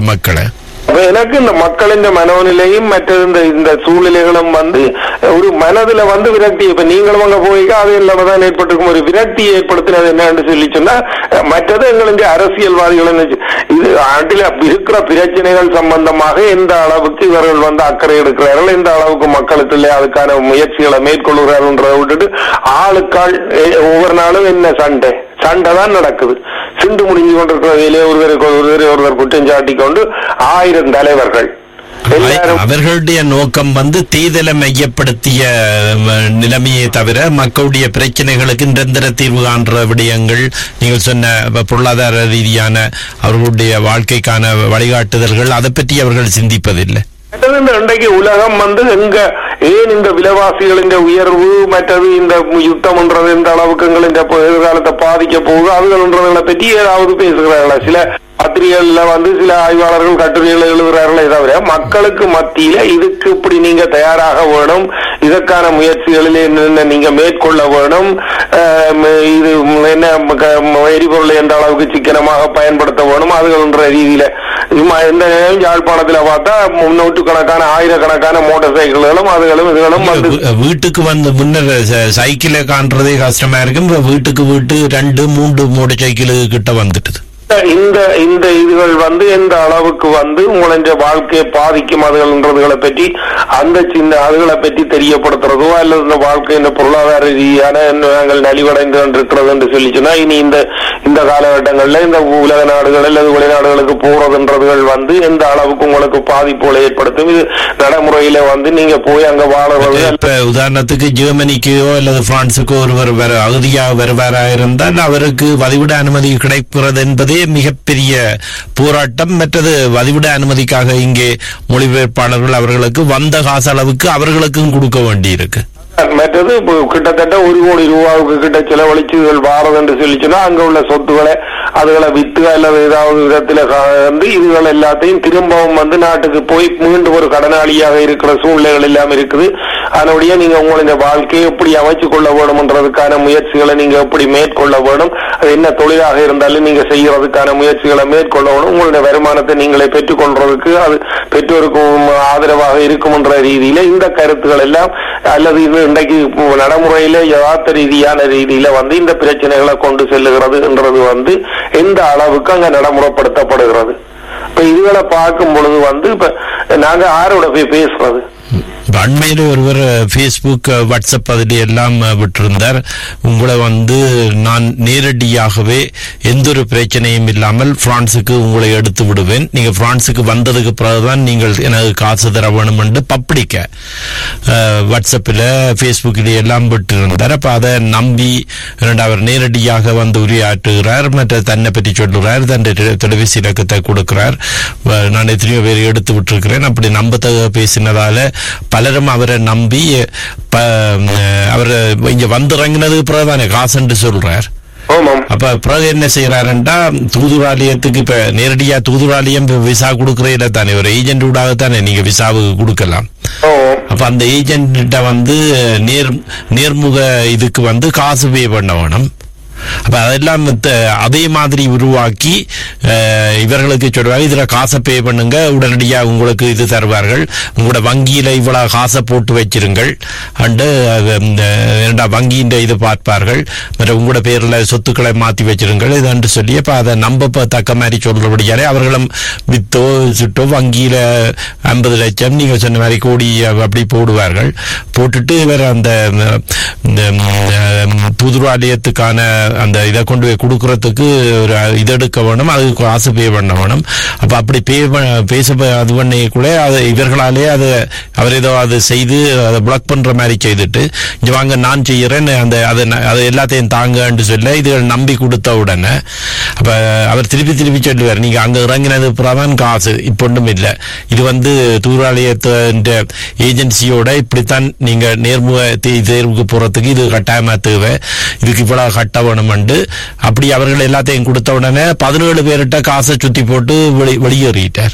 மக்களை அப்ப எனக்கு இந்த மக்களின் மனோநிலையும் மற்றது இந்த இந்த சூழ்நிலைகளும் வந்து ஒரு மனதுல வந்து விரக்தி இப்ப நீங்களும் அங்க போய் அது இல்லாம தான் ஏற்பட்டிருக்கும் ஒரு விரக்தி ஏற்படுத்தினது என்னன்னு சொல்லி சொன்னா அஹ், மற்றது எங்களுடைய அரசியல்வாதிகள் என்ன செய்- இது நாட்டில் இருக்கிற பிரச்சனைகள் சம்பந்தமாக எந்த அளவுக்கு இவர்கள் வந்து அக்கறை எடுக்கிறார்கள் எந்த அளவுக்கு மக்களுக்குள்ளே அதுக்கான முயற்சிகளை மேற்கொள்கிறார்கள்ன்றதை விட்டுட்டு ஆளுக்காள் எ- ஒவ்வொரு நாளும் என்ன சண்டை சண்டை தான் நடக்குது சிண்டு முடிஞ்சு கொண்டிருக்கிற வேலையை ஒருவருக்கு ஒருவர் ஒருவர் குற்றம் சாட்டிக் கொண்டு ஆயிரம் தலைவர்கள் எல்லாரும் அவர்களுடைய நோக்கம் வந்து தேர்தலை மையப்படுத்திய அஹ், நிலைமையை தவிர மக்களுடைய பிரச்சனைகளுக்கு நிரந்தர தீர்வு காண்ற விடயங்கள் நீங்கள் சொன்ன அஹ், பொருளாதார ரீதியான அவர்களுடைய வாழ்க்கைக்கான வழிகாட்டுதல்கள் அதை பற்றி அவர்கள் சிந்திப்பதில்லை மற்றது இந்த இன்றைக்கு உலகம் வந்து எங்க ஏன் இந்த விலைவாசிகளின் உயர்வு மற்றது இந்த யுத்தம்ன்றது எந்த அளவுக்கு எங்கள் இந்த எதிர்காலத்தை பாதிக்க போகுது அதுகள்ன்றதை பற்றி ஏதாவது பேசுகிறார்களா சில பத்திரிகைகள்ல வந்து சில ஆய்வாளர்கள் கட்டுரைகள் எழுதுகிறார்களே தவிர மக்களுக்கு மத்தியில இதுக்கு இப்படி நீங்க தயாராக வேணும் இதற்கான முயற்சிகளில் என்னென்ன நீங்க மேற்கொள்ள வேணும் ஆம், இது என்ன க- எரிபொருளை எந்த அளவுக்கு சிக்கனமாக பயன்படுத்த வேணும் அதுகள்ன்ற ரீதியில சும்மா எந்த நேரம் யாழ்ப்பாணத்துல பார்த்தா நூற்றுக்கணக்கான ஆயிரக்கணக்கான மோட்டார் சைக்கிள்களும் அதுகளும் இதுகளும் வந்து வீ- வீட்டுக்கு வந்து முன்னர் ச- சைக்கிளை காண்றதே கஷ்டமா இருக்கும் இப்ப வீட்டுக்கு வீட்டு ரெண்டு மூன்று மோட்டர் சைக்கிள் கிட்ட வந்துட்டுது இந்த இந்த இதுகள் வந்து எந்த அளவுக்கு வந்து உங்களுடைய வாழ்க்கையை பாதிக்கும் அதுகள்ன்றதுகளை பற்றி அந்த சின்ன அதுகளை பற்றி தெரியப்படுத்துறதோ அல்லது இந்த வாழ்க்கை இந்த பொருளாதார ரீதியான நாங்கள் நலிவடைந்து கொண்டிருக்கிறது என்று சொல்லி சொன்னா இனி இந்த இந்த காலகட்டங்கள்ல இந்த உலக நாடுகள் அல்லது வெளிநாடுகளுக்கு போறதுன்றதுகள் வந்து எந்த அளவுக்கு உங்களுக்கு பாதிப்புகளை ஏற்படுத்தும் இது நடைமுறையில வந்து நீங்க போய் அங்க வாழறது இப்ப உதாரணத்துக்கு ஜெர்மனிக்கோ அல்லது பிரான்சுக்கோ ஒருவர் வர அகதியாக வருவாரா இருந்தால் அவருக்கு வதிவிட அனுமதி கிடைக்கிறது என்பதே மிகப்பெரிய போராட்டம் மற்றது வதிவிட அனுமதிக்காக இங்கே மொழிபெயர்ப்பாளர்கள் அவர்களுக்கு வந்த காசு அளவுக்கு அவர்களுக்கும் கொடுக்க வேண்டியிருக்கு மற்றது இப்போ கிட்டத்தட்ட ஒரு கோடி ரூபாவுக்கு கிட்ட செலவழிச்சு இதுகள் வாரது என்று சொல்லி சொன்னா அங்க உள்ள சொத்துக்களை அதுகளை வித்து அல்லது ஏதாவது விதத்துல வந்து இதுகள் எல்லாத்தையும் திரும்பவும் வந்து நாட்டுக்கு போய் மீண்டும் ஒரு கடனாளியாக இருக்கிற சூழ்நிலைகள் எல்லாம் இருக்குது அதனுடைய நீங்க உங்களுடைய வாழ்க்கையை எப்படி அமைச்சு கொள்ள வேணும்ன்றதுக்கான முயற்சிகளை நீங்க எப்படி மேற்கொள்ள வேணும் அது என்ன தொழிலாக இருந்தாலும் நீங்க செய்யறதுக்கான முயற்சிகளை மேற்கொள்ள வேணும் உங்களுடைய வருமானத்தை நீங்களே பெற்றுக்கொள்றதுக்கு அது பெற்றோருக்கும் ஆதரவாக இருக்கும்ன்ற ரீதியில இந்த கருத்துக்கள் எல்லாம் அல்லது இது இன்றைக்கு நடைமுறையில யதார்த்த ரீதியான ரீதியில வந்து இந்த பிரச்சனைகளை கொண்டு செல்லுகிறதுன்றது வந்து எந்த அளவுக்கு அங்க நடைமுறைப்படுத்தப்படுகிறது இப்ப இதுகளை பார்க்கும் பொழுது வந்து இப்ப நாங்க யாரோட போய் பேசுறது இப்ப அண்மையில ஒருவர் ஃபேஸ்புக் வாட்ஸ்அப் அதில் எல்லாம் விட்டிருந்தார் உங்களை வந்து நான் நேரடியாகவே எந்த ஒரு பிரச்சனையும் இல்லாமல் பிரான்சுக்கு உங்களை எடுத்து விடுவேன் நீங்க பிரான்சுக்கு வந்ததுக்கு பிறகுதான் நீங்கள் எனக்கு காசு தர வேணும் என்று பப்ளிக்க வாட்ஸ்அப்பில் ஃபேஸ்புக்கில் எல்லாம் விட்டிருந்தார் அப்ப அதை நம்பி இரண்டு அவர் நேரடியாக வந்து உரையாற்றுகிறார் மற்ற தன்னை பற்றி சொல்லுகிறார் தன் தொலைபேசி இலக்கத்தை கொடுக்கிறார் வ- நான் எத்தனையோ பேர் எடுத்து விட்டிருக்கிறேன் அப்படி நம்பத்தக பேசினதால பலரும் அவரை நம்பி ப- அவர் இங்க வந்திறங்கினதுக்கு பிறகுதானே காசுன்னு சொல்றார் ஆமாம் அப்ப பிறகு என்ன செய்யறாருண்டா தூதுராலயத்துக்கு இப்ப நேரடியா தூதுராலயம் இப்ப விசா கொடுக்கறதுல தானே ஒரு ஏஜென்ட் ஊடாக தானே நீங்க விசாவுக்கு கொடுக்கலாம் ஆமாம் அப்ப அந்த ஏஜென்ட்ட வந்து நேர் நேர்முக இதுக்கு வந்து காசு பே பண்ண வேணும் அப்ப அதெல்லாம் த- அதே மாதிரி உருவாக்கி அஹ், இவர்களுக்கு சொல்லுவாங்க இதுல காசை பே பண்ணுங்க உடனடியா உங்களுக்கு இது தருவார்கள் உங்களோட வங்கியில இவ்வளவு காசை போட்டு வச்சிருங்கள் அண்டு அது, இந்த இரண்டா வங்கியின் இது பார்ப்பார்கள் மற்ற உங்களோட பேர்ல சொத்துக்களை மாத்தி வச்சிருங்கள் இதுன்னு சொல்லி அப்ப அதை நம்ப தக்க மாதிரி சொல்றபடியாலே அவர்களும் வித்தோ சுட்டோ வங்கியில ஐம்பது லட்சம் நீங்க சொன்ன மாதிரி கோடி அப்படி போடுவார்கள் போட்டுட்டு இவர் அந்த ம், இந்த ம், புதுராலயத்துக்கான அந்த இதை கொண்டு போய் கொடுக்கறதுக்கு ஒரு இது எடுக்க வேணும் அதுக்கு காசு பே பண்ண வேணும் அப்ப அப்படி பே பேச அது பண்ணக்குள்ளே அது இவர்களாலே அது அவர் ஏதோ அது செய்து அதை பிளாக் பண்ற மாதிரி செய்துட்டு இங்க வாங்க நான் செய்யறேன் அந்த அதை ந- அதை எல்லாத்தையும் தாங்கன்னு சொல்ல இதுகள் நம்பி கொடுத்த உடனே அப்ப அவர் திருப்பி திருப்பி சொல்லுவார் நீங்க அங்க இறங்கினது பிறதான் காசு இப்ப ஒன்றும் இல்லை இது வந்து தூராலயத்தின் ஏஜென்சியோட இப்படித்தான் நீங்க நேர்முக தே- தேர்வுக்கு போறதுக்கு இது கட்டாயமா தேவை இதுக்கு இவ்வளவு கட்ட வேணுமெண்டு அப்படி அவர்கள் எல்லாத்தையும் கொடுத்த உடனே பதினேழு பேர்கிட்ட காசை சுத்தி போட்டு வெளி வெளியேறிட்டார்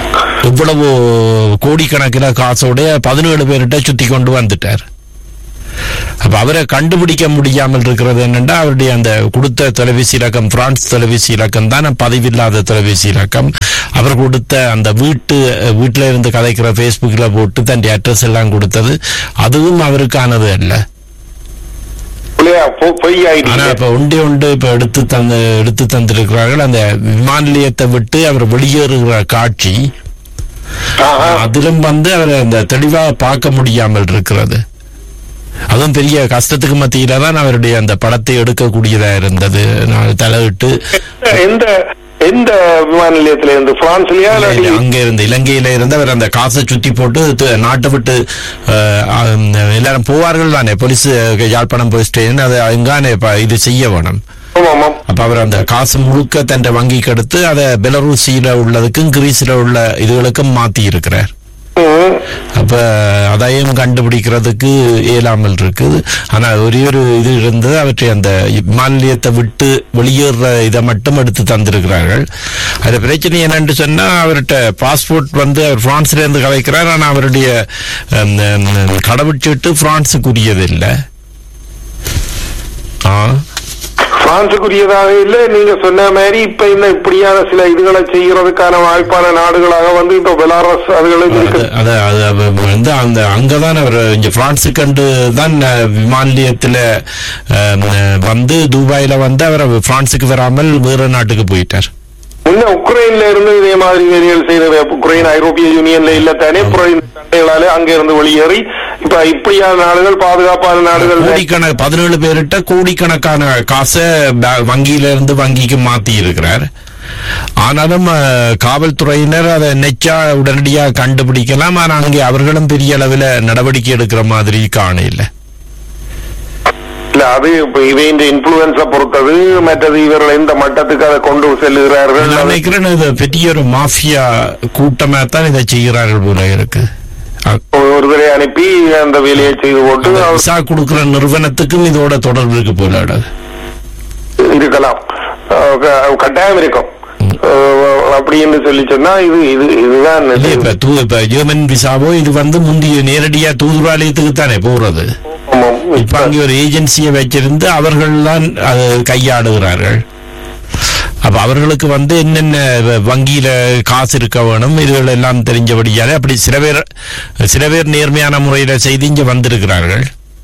இவ்வளவு கோடிக்கணக்கில் காசோட பதினேழு பேர்கிட்ட சுத்தி கொண்டு வந்துட்டார் அப்ப அவரை கண்டுபிடிக்க முடியாமல் இருக்கிறது என்னன்னா அவருடைய அந்த கொடுத்த தொலைபேசி இலக்கம் பிரான்ஸ் தொலைபேசி இலக்கம் தான் பதிவில்லாத தொலைபேசி இலக்கம் அவர் கொடுத்த அந்த வீட்டு வீட்டில இருந்து கதைக்கிற ஃபேஸ்புக்ல போட்டு தன் அட்ரஸ் எல்லாம் கொடுத்தது அதுவும் அவருக்கானது அல்ல இல்லையா? பொ- பொய் ஆனா ஆயிடுச்சு இப்ப ஒன்றே ஒன்று இப்ப எடுத்து தந்து எடுத்து தந்திருக்கிறார்கள் அந்த விமான நிலையத்தை விட்டு அவர் வெளியேறுகிற காட்சி ஆஹா. அதிலும் வந்து அவர் அந்த தெளிவாக பார்க்க முடியாமல் இருக்கிறது அதுவும் பெரிய கஷ்டத்துக்கு மத்தியில தான் அவருடைய அந்த படத்தை எடுக்கக்கூடியதா இருந்தது நான் தலையிட்டு எந்த எந்த விமான நிலையத்துல இருந்து பிரான்ஸ்லயா இல்லாட்டி அங்க இருந்து இலங்கையில இருந்து அவர் அந்த காசை சுத்தி போட்டு து- நாட்டை விட்டு அஹ், அஹ், எல்லாரும் போவார்கள் தானே போலீஸ் யாழ்ப்பாணம் போலீஸ் ஸ்டேஷன் அது அங்கானே ப- இது செய்ய வேணும் ஆமா, ஆமாம். அப்ப அவர் அந்த காசு முழுக்க தன் வங்கிக்கு எடுத்து அதை பெலரூசியில உள்ளதுக்கும் கிரீஸ்ல உள்ள இதுகளுக்கும் மாத்தி இருக்கிறார் ம். அப்ப அதையும் கண்டுபிடிக்கிறதுக்கு இயலாமல் இருக்குது ஆனா ஒரே ஒரு இது இருந்தது அவற்றை அந்த மாநிலத்தை விட்டு வெளியேற இதை மட்டும் எடுத்து தந்திருக்கிறார்கள் அது பிரச்சனை என்னன்னு சொன்னா அவர்கிட்ட பாஸ்போர்ட் வந்து அவர் பிரான்ஸ்ல இருந்து கலைக்கிறார் ஆனா அவருடைய அந்த, அந்த கடவுச்சீட்டு பிரான்ஸுக்குரியது இல்லை ஆ பிரான்சுக்குரியதாக இல்ல நீங்க சொன்ன மாதிரி இப்ப இந்த இப்படியான சில இதுகளை செய்யறதுக்கான வாய்ப்பான நாடுகளாக வந்து இப்ப பெலாரஸ் அதுகளும் இருக்கு அது அது அது வந்து அந்த அங்கதான் அவர் இங்க பிரான்ஸுக்கு கண்டு தான் அஹ், விமான நிலையத்துல அஹ், வந்து துபாயில வந்து அவர் பிரான்ஸுக்கு வராமல் வேற நாட்டுக்கு போயிட்டார் முன்ன உக்ரைன்ல இருந்து இதே மாதிரி வேலைகள் செய்த உக்ரைன் ஐரோப்பிய யூனியன்ல இல்ல தானே அப்புறம் இந்த சண்டைகளால அங்க இருந்து வெளியேறி இப்ப இப்படியான நாடுகள் பாதுகாப்பான நாடுகள் கோடிக்கணக்கு பதினேழு பேர்கிட்ட கோடிக்கணக்கான காசை பே- வங்கியில இருந்து வங்கிக்கு மாத்தி இருக்கிறார் ஆனாலும் அஹ், காவல்துறையினர் அதை நெச்சா உடனடியா கண்டுபிடிக்கலாம் ஆனா அங்கே அவர்களும் பெரிய அளவில் நடவடிக்கை எடுக்கிற மாதிரி காணல இல்ல அது இப்ப இவையின் இன்ஃபுளுன்ஸ பொறுத்தது மற்றது இவர்கள் எந்த மட்டத்துக்கு அதை கொண்டு செல்லுகிறார்கள் நான் அது- நினைக்கிறேன் இது பெரிய ஒரு மாஃபியா கூட்டமா தான் இதை செய்கிறார்கள் போல இருக்கு அ- ஒருவரை அனுப்பி அந்த வேலையை செய்து போட்டு அந்த அவர் விசா கொடுக்கிற நிறுவனத்துக்கும் இதோட தொடர்பு இருக்கு போல இடம். இருக்கலாம் அஹ் க- கட்டாயம் இருக்கும் அஹ் அப்படின்னு சொல்லி சொன்னா இது இது இதுதான் இல்ல இது. இப்ப தூ இப்ப ஜெர்மன் விசாவோ இது வந்து முந்தைய நேரடியா தூதுராலயத்துக்கு தானே போறது ஆமாம். இப்ப அங்கே ஒரு ஏஜென்சியை வச்சிருந்து அவர்கள் தான் அதை கையாடுகிறார்கள் அப்ப அவர்களுக்கு வந்து என்னென்ன வ- வங்கியில காசு இருக்க வேணும் இதுகள் எல்லாம் தெரிஞ்சபடியாலே அப்படி சில பேர் சில பேர் நேர்மையான முறையில செய்து இங்க வந்திருக்கிறார்கள்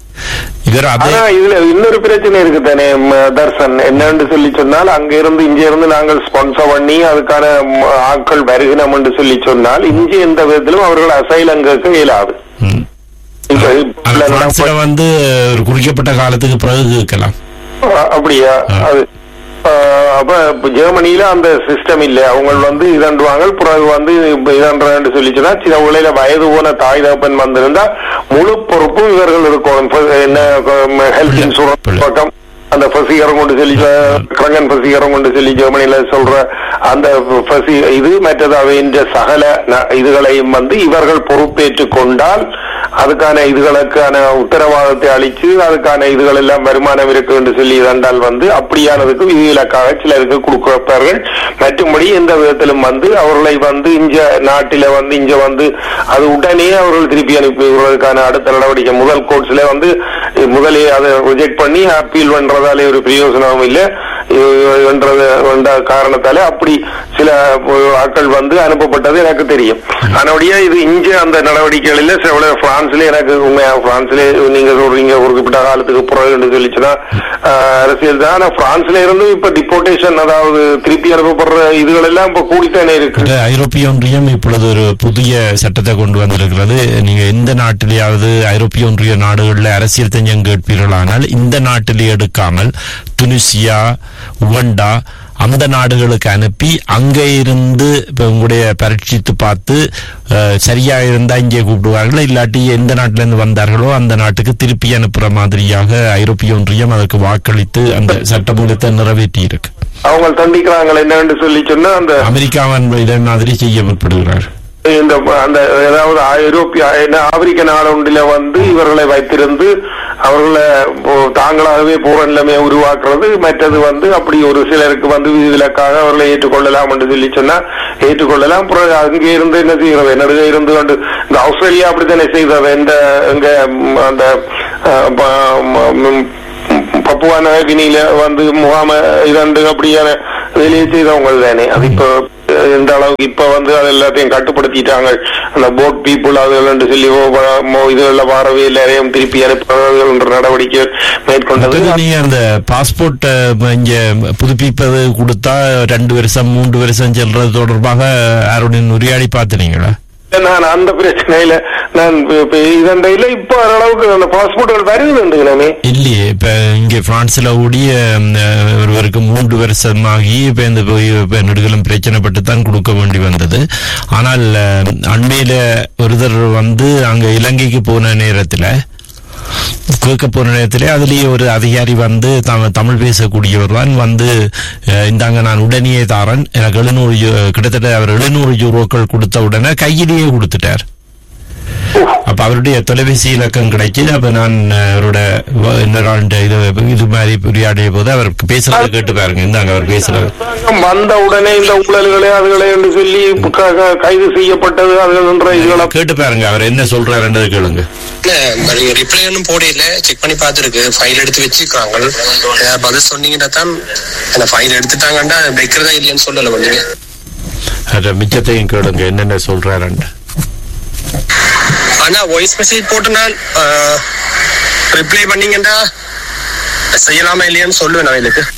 இவர் அதே ஆனா இதுல இன்னொரு பிரச்சனை இருக்கு தானே ம, தர்சன் என்னன்னு சொல்லி சொன்னால் அங்க இருந்து இங்க இருந்து நாங்கள் ஸ்பான்சர் பண்ணி அதுக்கான ம், ஆட்கள் வருகிறோம் என்று சொல்லி சொன்னால் இங்கே எந்த விதத்திலும் அவர்கள் அசைலம் கேட்க இயலாது ம். இப்ப ஆனா இப்ப பிரான்ஸ்ல வந்து ஒரு குறிக்கப்பட்ட காலத்துக்கு பிறகு கேட்கலாம் அ- அப்படியா அது அஹ், அப்ப இப்ப ஜெர்மனியில அந்த சிஸ்டம் இல்ல அவங்க வந்து இதண்டுவாங்க பிறகு வந்து இப்ப இதன்றன்னு சொல்லிச்சுன்னா சில உலையில வயது போன தாய் தகப்பன் வந்திருந்தா முழு பொறுப்பும் இவர்கள் இருக்கும் இப்ப என்ன ஹெல்த் பிள்ளை. இன்சூரன்ஸ் பக்கம் அந்த பசிகரம் கொண்டு சொல்லி கிரங்கன் பசிகரம் கொண்டு சொல்லி ஜெர்மனியில சொல்ற அந்த பசி இது மற்றது அவையின் சகல ந- இதுகளையும் வந்து இவர்கள் பொறுப்பேற்றுக் கொண்டால் அதுக்கான இதுகளுக்கான உத்தரவாதத்தை அளித்து அதுக்கான இதுகள் எல்லாம் வருமானம் இருக்கு என்று சொல்லி இருந்தால் வந்து அப்படியானதுக்கு விதிவிலக்காக சிலருக்கு கொடுக்கிறார்கள் மற்றும்படி எந்த விதத்திலும் வந்து அவர்களை வந்து இங்க நாட்டில வந்து இங்க வந்து அது உடனே அவர்கள் திருப்பி அனுப்பி விடுவதற்கான அடுத்த நடவடிக்கை முதல் கோர்ட்ஸ்ல வந்து அஹ், முதலே அதை ரிஜெக்ட் பண்ணி அப்பீல் பண்றதாலே ஒரு பிரயோசனமும் இல்லை அஹ், என்றது என்ற காரணத்தாலே அப்படி சில அஹ், ஆட்கள் வந்து அனுப்பப்பட்டது எனக்கு தெரியும் அதனுடைய இது இங்க அந்த நடவடிக்கைகளில் சில பிரான்ஸ்ல எனக்கு உண்மையா பிரான்ஸ்ல நீங்க சொல்றீங்க ஒரு குறிப்பிட்ட காலத்துக்கு பிறகு சொல்லிச்சுன்னா அஹ், அரசியல் தான் ஆனா பிரான்ஸ்ல இருந்து இப்ப டிபோர்டேஷன் அதாவது திருப்பி அனுப்பப்படுற இதுகள் எல்லாம் இப்ப கூடித்தானே இருக்கு இந்த ஐரோப்பிய ஒன்றியம் இப்பொழுது ஒரு புதிய சட்டத்தை கொண்டு வந்திருக்கிறது நீங்க எந்த நாட்டிலேயாவது ஐரோப்பிய ஒன்றிய நாடுகளில் அரசியல் தஞ்சம் கேட்பீர்களானால் இந்த நாட்டிலே எடுக்காமல் துனிசியா உகண்டா அந்த நாடுகளுக்கு அனுப்பி அங்கே இருந்து இப்ப உங்களுடைய பரீட்சித்து பார்த்து அஹ், சரியா இருந்தா இங்கே கூப்பிடுவார்கள் இல்லாட்டி எந்த நாட்டில இருந்து வந்தார்களோ அந்த நாட்டுக்கு திருப்பி அனுப்புற மாதிரியாக ஐரோப்பிய ஒன்றியம் அதற்கு வாக்களித்து அந்த சட்டமூலத்தை நிறைவேற்றி இருக்கு அவங்க தண்டிக்கிறாங்க என்னன்னு சொல்லி சொன்னா அந்த அமெரிக்காவன் இதே மாதிரி செய்ய முற்படுகிறார் இந்த அந்த ஏதாவது ஐரோப்பிய என்ன ஆப்பிரிக்க நாடு ஒன்றில வந்து இவர்களை வைத்திருந்து அவர்களை போ- தாங்களாகவே போற நிலைமையை உருவாக்குறது மற்றது வந்து அப்படி ஒரு சிலருக்கு வந்து விதிவிலக்காக அவர்களை ஏற்றுக்கொள்ளலாம் என்று சொல்லி சொன்னா ஏற்றுக்கொள்ளலாம் பிறகு அங்கே இருந்து என்ன செய்கிறது நடுவே இருந்து கொண்டு இந்த ஆஸ்திரேலியா அப்படித்தானே செய்தது இந்த எங்க ம், அந்த அஹ், ப- ம- ம், பப்புவா நகரினியில வந்து முகாம இரண்டு அப்படியான வேலையை செய்தவங்க தானே அது இப்போ அஹ், எந்த அளவுக்கு இப்ப வந்து அது எல்லாத்தையும் கட்டுப்படுத்திட்டாங்க அந்த போட் பீப்புள் அதுகள் சொல்லி ஓ, வ- மோ- இதுகள்ல வாரவே எல்லாரையும் திருப்பி அனுப்புறது என்ற நடவடிக்கை மேற்கொண்டது அடுத்தது நீங்க அந்த பாஸ்போர்ட் இங்க புதுப்பிப்பது கொடுத்தா ரெண்டு வருஷம் மூன்று வருஷம் செல்றது தொடர்பாக யாருடன் உரையாடி பார்த்துனீங்களா நான் அந்த பிரச்சனையில நான் இப்ப இதண்டையில இப்ப ஓரளவுக்கு அந்த பாஸ்போர்ட்டுகள் வருதுண்டுங்களே இல்லையே இப்ப இங்க பிரான்ஸ்ல கூடிய ம், அஹ், ஒருவருக்கு மூன்று வருஷமாகி இப்ப இந்த போய் இப்ப நெடுகளும் பிரச்சனைப்பட்டு தான் கொடுக்க வேண்டி வந்தது ஆனால் அஹ், அண்மையில ஒருத்தர் வந்து அங்க இலங்கைக்கு போன நேரத்துல கேட்க போன நேரத்திலே அதுலேயே ஒரு அதிகாரி வந்து தம் தமிழ் பேசக்கூடியவர் தான் வந்து அஹ், இந்தாங்க நான் உடனே தாரன் எனக்கு எழுநூறு யூ- கிட்டத்தட்ட அவர் எழுநூறு யூரோக்கள் கொடுத்த உடனே கையிலேயே கொடுத்துட்டார் அப்ப அவருடைய தொலைபேசி இலக்கம் கிடைக்குது அப்ப நான் அஹ், அவரோட வ- இந்த நாள்கிட்ட இது இது மாதிரி உரையாடிய போது அவர் பேசுறதை கேட்டு பாருங்க இந்தாங்க அவர் பேசுறது அரசாங்கம் வந்த உடனே இந்த ஊழல்களே அதுகளே என்று சொல்லி க- க- கைது செய்யப்பட்டது அதுகள் என்ற இதுகளை கேட்டு பாருங்க அவர் என்ன சொல்றாருன்றது கேளுங்க இல்ல ரிப்ளை ஒன்றும் போடையில செக் பண்ணி பார்த்துருக்கு ஃபைல் எடுத்து வச்சுக்கிறாங்க அஹ் பதில் சொன்னீங்கன்னா தான் அந்த ஃபைல் எடுத்துட்டாங்கன்னா வைக்கிறதா இல்லையான்னு சொல்லல நீங்க அத மிச்சத்தையும் கேளுங்க என்னென்ன சொல்றாருன்னு ஆனா வாய்ஸ் மெசேஜ் போட்டு நான் ரிப்ளை பண்ணீங்கன்னா செய்யலாமா இல்லையான்னு சொல்லுவேன் நான் இதுக்கு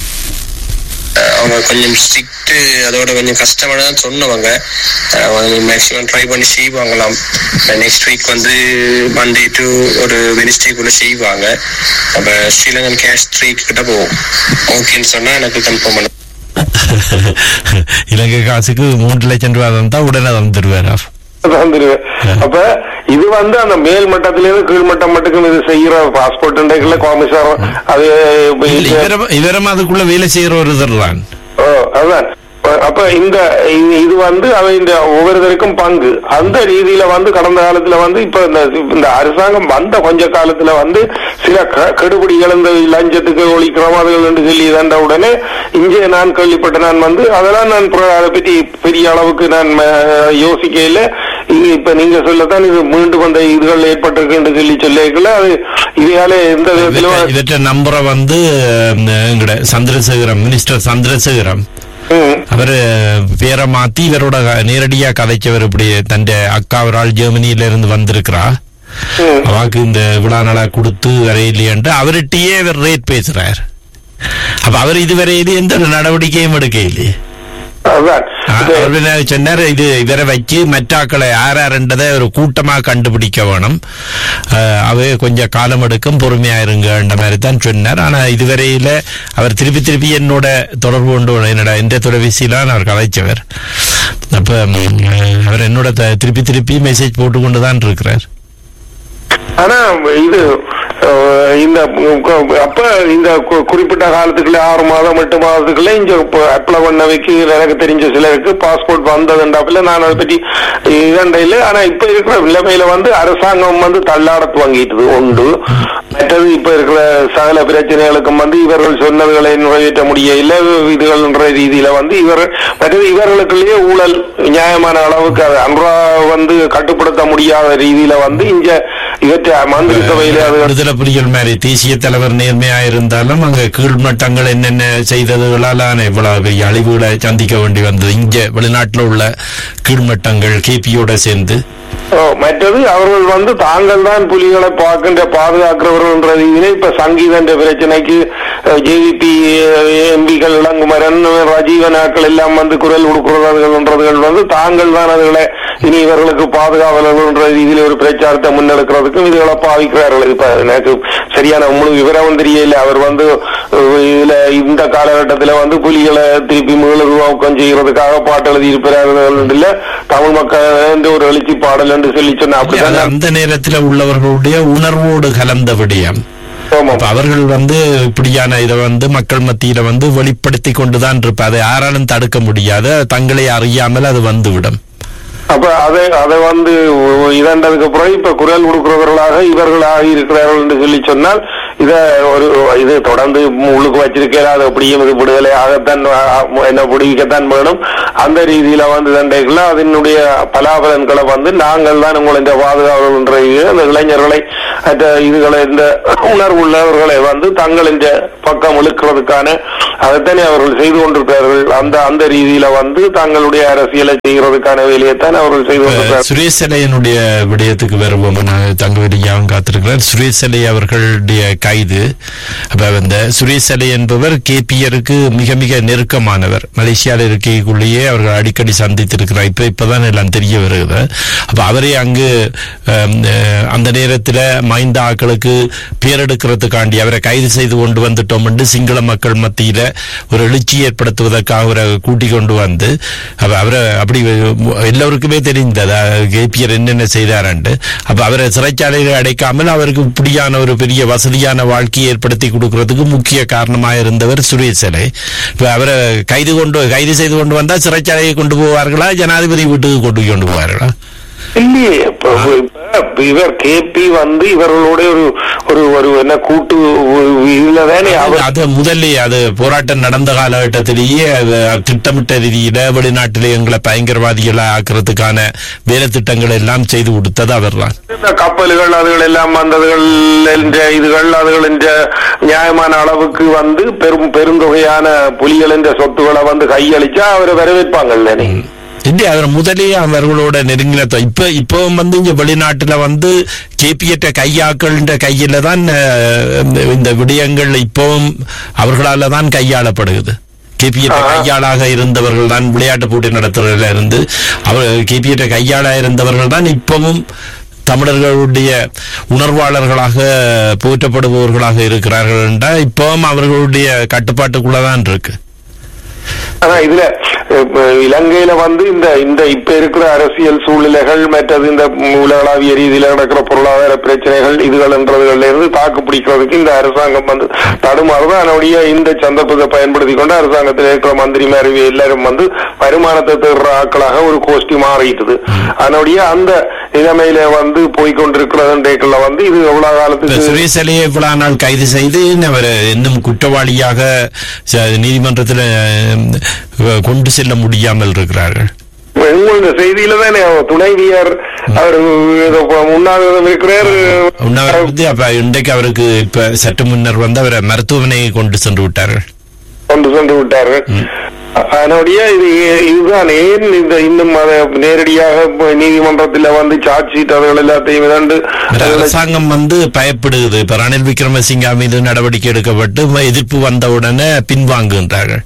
அஹ் அவங்க கொஞ்சம் ஸ்ட்ரிக்ட் அதோட கொஞ்சம் கஷ்டமா தான் சொன்னவங்க மேக்ஸிமம் ட்ரை பண்ணி செய்வாங்களாம் நெக்ஸ்ட் வீக் வந்து மண்டே டு ஒரு வெனிஸ்டேக்குள்ள செய்வாங்க அப்ப ஸ்ரீலங்கன் கேஷ் த்ரீ கிட்ட போகும் ஓகேன்னு சொன்னா எனக்கு கன்ஃபார்ம் பண்ண இலங்கை காசுக்கு மூன்று லட்சம் ரூபாய் தந்தா உடனே தந்துருவாரா தந்துருவேன் அப்ப இது வந்து அந்த மேல் மட்டத்தில இருந்து கீழ் மட்டம் மட்டுக்கும் இது செய்யற பாஸ்போர்ட் இன்றைக்குள்ள கோமிசாரம் அது இப்ப இது- இவரம் இவரம் அதுக்குள்ள வேலை செய்யற ஒருத்தர் தான் ஓ, அதான் அப்ப இந்த இது- இது வந்து அவன் இந்த ஒவ்வொருத்தருக்கும் பங்கு அந்த ரீதியில வந்து கடந்த காலத்துல வந்து இப்ப இந்த இந்த அரசாங்கம் வந்த கொஞ்ச காலத்துல வந்து சில க- கெடுபிடிகள் இந்த லஞ்சத்துக்கு ஒழிக்கிறோம் அதுகள் என்று சொல்லி தந்த உடனே இங்கே நான் கேள்விப்பட்ட நான் வந்து அதெல்லாம் நான் புற- அதை பற்றி பெரிய அளவுக்கு நான் ம- யோசிக்கையில இது இப்ப நீங்க சொல்லத்தான் இது மீண்டும் வந்த இதுகள் ஏற்பட்டிருக்கு என்று சொல்லி சொல்லிக்கல அது இதால எந்த விதத்திலும் இவற்ற நம்பரை வந்து அஹ், எங்கட சந்திரசேகரம் மினிஸ்டர் சந்திரசேகரம் ம், அவரு பேரை மாத்தி இவரோட க- நேரடியா கதைச்சவர் இப்படி தന്റെ அக்கா ஒரு ஆள் ஜெர்மனியில இருந்து வந்திருக்கிறா ம். அவாக்கு இந்த விழா நாளா கொடுத்து வரையிலையன்ட்டு அவர்கிட்டயே இவர் ரேட் பேசுறார் அப்ப அவர் இதுவரையிலே எந்த ஒரு நடவடிக்கையும் எடுக்கையிலே அதான் இது- அவர் என்ன சொன்னார் இது இவரை வச்சு மற்றாக்களை யார் யாருன்றதை ஒரு கூட்டமா கண்டுபிடிக்க வேணும் அஹ், அவை கொஞ்சம் காலம் எடுக்கும் பொறுமையா இருங்கன்ற மாதிரி தான் சொன்னார் ஆனா இதுவரையில அவர் திருப்பி திருப்பி என்னோட தொடர்பு கொண்டு என்னோட இந்த தொலைபேசியில அவர் கதைச்சவர் அப்ப ம், அவர் என்னோட த- திருப்பி திருப்பி மெசேஜ் போட்டு கொண்டு தான் இருக்கிறார் ஆனா இது அஹ், இந்த கு- அப்ப இந்த கு- குறிப்பிட்ட காலத்துக்குள்ள ஆறு மாதம் எட்டு மாதத்துக்குள்ள இங்க அப்ளை பண்ண வைக்க எனக்கு தெரிஞ்ச சிலருக்கு பாஸ்போர்ட் வந்ததுண்டாப்புல நான் அதை பற்றி இதண்டையில ஆனா இப்ப இருக்கிற நிலைமையில வந்து அரசாங்கம் வந்து தள்ளாட துவங்கிட்டது உண்டு மற்றது இப்ப இருக்கிற சகல பிரச்சனைகளுக்கும் வந்து இவர்கள் சொன்னதுகளை நிறைவேற்ற முடியல இதுகள்ன்ற ரீதியில வந்து இவர் மற்றது இவர்களுக்குள்ளேயே ஊழல் நியாயமான அளவுக்கு அது அன்றா வந்து கட்டுப்படுத்த முடியாத ரீதியில வந்து இங்க இவற்றை மந்திரி சபையில அது விடுதலை புலிகள் மாதிரி தேசிய தலைவர் நேர்மையா இருந்தாலும் அங்க கீழ்மட்டங்கள் என்னென்ன செய்ததுகளால் இவ்வளவு பெரிய அழிவுகளை சந்திக்க வேண்டி வந்தது இங்க வெளிநாட்டுல உள்ள கீழ்மட்டங்கள் கேபியோட சேர்ந்து ஓ, மற்றது அவர்கள் வந்து தாங்கள் தான் புலிகளை பார்க்கின்ற பாதுகாக்கிறவர்கள் என்ற ரீதியில இப்ப சங்கீதன்ற பிரச்சனைக்கு ஜேவிபி எம்பிகள் இளங்குமரன் ரஜீவனாக்கள் எல்லாம் வந்து குரல் கொடுக்கிறதுகள் வந்து தாங்கள் தான் அதுகளை இனி இவர்களுக்கு பாதுகாவலர்கள் என்ற ரீதியில ஒரு பிரச்சாரத்தை முன்னெடுக்கிறதுக்கும் இதுகளை பாவிக்கிறார்கள் இப்ப எனக்கு சரியான முழு விவரம் தெரியல அவர் வந்து அஹ், இதுல இந்த காலகட்டத்துல வந்து புலிகளை திருப்பி மீளுருவாக்கம் செய்யறதுக்காக பாட்டு எழுதி இருப்பார்கள் இல்ல தமிழ் மக்கள் என்ற ஒரு எழுச்சி பாடல் என்று சொல்லி சொன்ன அது அப்படிதான் அந்த நேரத்துல உள்ளவர்களுடைய உணர்வோடு கலந்த விடயம் ஆமாம். அப்ப அவர்கள் வந்து இப்படியான இதை வந்து மக்கள் மத்தியில வந்து வெளிப்படுத்தி கொண்டுதான் இருப்ப அதை யாராலும் தடுக்க முடியாது தங்களை அறியாமல் அது வந்துவிடும் அப்ப அதை அதை வந்து இதண்டதுக்கு அப்புறம் இப்ப குரல் கொடுக்கிறவர்களாக இவர்கள் ஆகி இருக்கிறார்கள் என்று சொல்லி சொன்னால் இத ஒரு இது தொடர்ந்து உள்ளுக்கு வச்சிருக்கல அது அப்படியும் இது விடுதலை ஆகத்தான் ஆ- என்ன விடுவிக்கத்தான் வேணும் அந்த ரீதியில வந்து தண்டைக்குள்ள அதனுடைய பலாபலன்களை வந்து நாங்கள் தான் உங்களை பாதுகாவல்ன்ற இது, அந்த இளைஞர்களை அந்த இதுகளை இந்த உணர்வு உள்ளவர்களை வந்து தங்களின் பக்கம் இழுக்கிறதுக்கான அதைத்தானே அவர்கள் செய்து கொண்டிருக்கிறார்கள் அந்த அந்த ரீதியில வந்து தங்களுடைய அரசியலை செய்கிறதுக்கான வேலையைத்தான் அவர்கள் செய்து கொண்டிருக்கிறார்கள் சுரேஷ் செலையனுடைய விடயத்துக்கு வருவோம் நான் தங்கவெளியாகவும் காத்திருக்கிறார் சுரேஷ் செலை அவர்களுடைய கைது அப்ப இந்த சுரேஷ் செலை என்பவர் கேபிஆருக்கு மிக மிக நெருக்கமானவர் மலேசியாவில் இருக்கைக்குள்ளேயே அவர்கள் அடிக்கடி சந்தித்திருக்கிறார் இப்ப இப்பதான் எல்லாம் தெரிய வருகிறது அப்ப அவரே அங்கு அம், அஹ், அந்த நேரத்தில் மைந்த ஆக்களுக்கு பேரெடுக்கிறதுக்காண்டி அவரை கைது செய்து கொண்டு வந்துட்டோம் என்று சிங்கள மக்கள் மத்தியில ஒரு எழுச்சி ஏற்படுத்துவதற்காக அவரை கூட்டிக் கொண்டு வந்து அப்ப அவரை அப்படி எல்லோருக்குமே தெரிந்தது கேபிஆர் என்னென்ன செய்தாரண்டு அப்ப அவரை சிறைச்சாலையில் அடைக்காமல் அவருக்கு இப்படியான ஒரு பெரிய வசதியான வாழ்க்கையை ஏற்படுத்தி கொடுக்கறதுக்கு முக்கிய காரணமாக இருந்தவர் சுரேஷ் சிலை இப்ப அவரை கைது கொண்டு கைது செய்து கொண்டு வந்தா சிறைச்சாலையை கொண்டு போவார்களா ஜனாதிபதி வீட்டுக்கு கொண்டு போய் கொண்டு போவார்களா இல்லையே இப்ப இப்ப இவர் கேபி வந்து இவர்களோட ஒரு ஒரு ஒரு என்ன கூட்டு இதுல தானே அவர் அது முதல்ல அது போராட்டம் நடந்த காலகட்டத்திலேயே அது திட்டமிட்ட ரீதியில வெளிநாட்டிலே எங்களை பயங்கரவாதிகளை ஆக்குறதுக்கான வேலை திட்டங்கள் எல்லாம் செய்து கொடுத்தது அவர்தான் இந்த கப்பல்கள் அதுகள் எல்லாம் வந்ததுகள் என்ற இதுகள் அதுகள் என்ற நியாயமான அளவுக்கு வந்து பெரும் பெருந்தொகையான புலிகள் என்ற சொத்துக்களை வந்து கையளிச்சா அவரை வரவேற்பாங்க தானே இல்லையா அவர் முதலே அவர்களோட நெருங்கின தொ- இப்ப இப்போ வந்து இங்க வெளிநாட்டுல வந்து கேபிஎட்ட கையாக்கள்ன்ற கையில தான் அஹ், இந்த- இந்த விடயங்கள் இப்பவும் அவர்களால தான் கையாளப்படுகிறது கேபிஎட்ட ஆஹா. கையாளாக இருந்தவர்கள் தான் விளையாட்டு போட்டி நடத்துறதுல இருந்து அவர் கேபிஎட்ட கையாளா இருந்தவர்கள் தான் இப்பவும் தமிழர்களுடைய உணர்வாளர்களாக போற்றப்படுபவர்களாக இருக்கிறார்கள் என்றால் இப்பவும் அவர்களுடைய கட்டுப்பாட்டுக்குள்ளதான் இருக்கு ஆனா இதுல இப்ப இலங்கையில வந்து இந்த இந்த இப்ப இருக்கிற அரசியல் சூழ்நிலைகள் மற்றது இந்த உலகளாவிய ரீதியில நடக்கிற பொருளாதார பிரச்சனைகள் இதுகள்ன்றதுகள்ல இருந்து தாக்கு பிடிக்கிறதுக்கு இந்த அரசாங்கம் வந்து தடுமாறுது அதனுடைய இந்த சந்தர்ப்பத்தை பயன்படுத்தி கொண்டு அரசாங்கத்தில் இருக்கிற மந்திரிமார் இவங்க எல்லாரும் வந்து வருமானத்தை தேடுற ஆட்களாக ஒரு கோஷ்டி மாறிட்டுது அதனுடைய அந்த நிலைமையில வந்து போய்கொண்டிருக்கிறதுல வந்து இது எவ்வளவு இப்ப காலத்துக்கு சுரேஷ் அலியை இவ்வளவு நாள் கைது செய்து அவர் இன்னும் குற்றவாளியாக ச- நீதிமன்றத்தில் அஹ், கொண்டு செல்ல முடியாமல் இருக்கிறார்கள் உங்களோட செய்தியில தானே அவர் துணைவியர் அவர் ஏதோ உண்ணாவிரதம் இருக்கிறார் உண்ணாவிரதத்தை அப்ப இன்றைக்கு அவருக்கு இப்ப சற்று முன்னர் வந்து அவரை மருத்துவமனையை கொண்டு சென்று விட்டார்கள் கொண்டு சென்று விட்டார்கள் அதனுடைய இது இதுதான் ஏன் இந்த இன்னும் அதை நேரடியாக இப்ப நீதிமன்றத்தில் வந்து சார்ஜ் ஷீட் அதுகள் எல்லாத்தையும் இதண்டு இந்த அரசாங்கம் வந்து பயப்படுகிறது இப்ப ரணில் விக்ரமசிங்கா மீது நடவடிக்கை எடுக்கப்பட்டு எதிர்ப்பு வந்தவுடனே பின்வாங்குகின்றார்கள்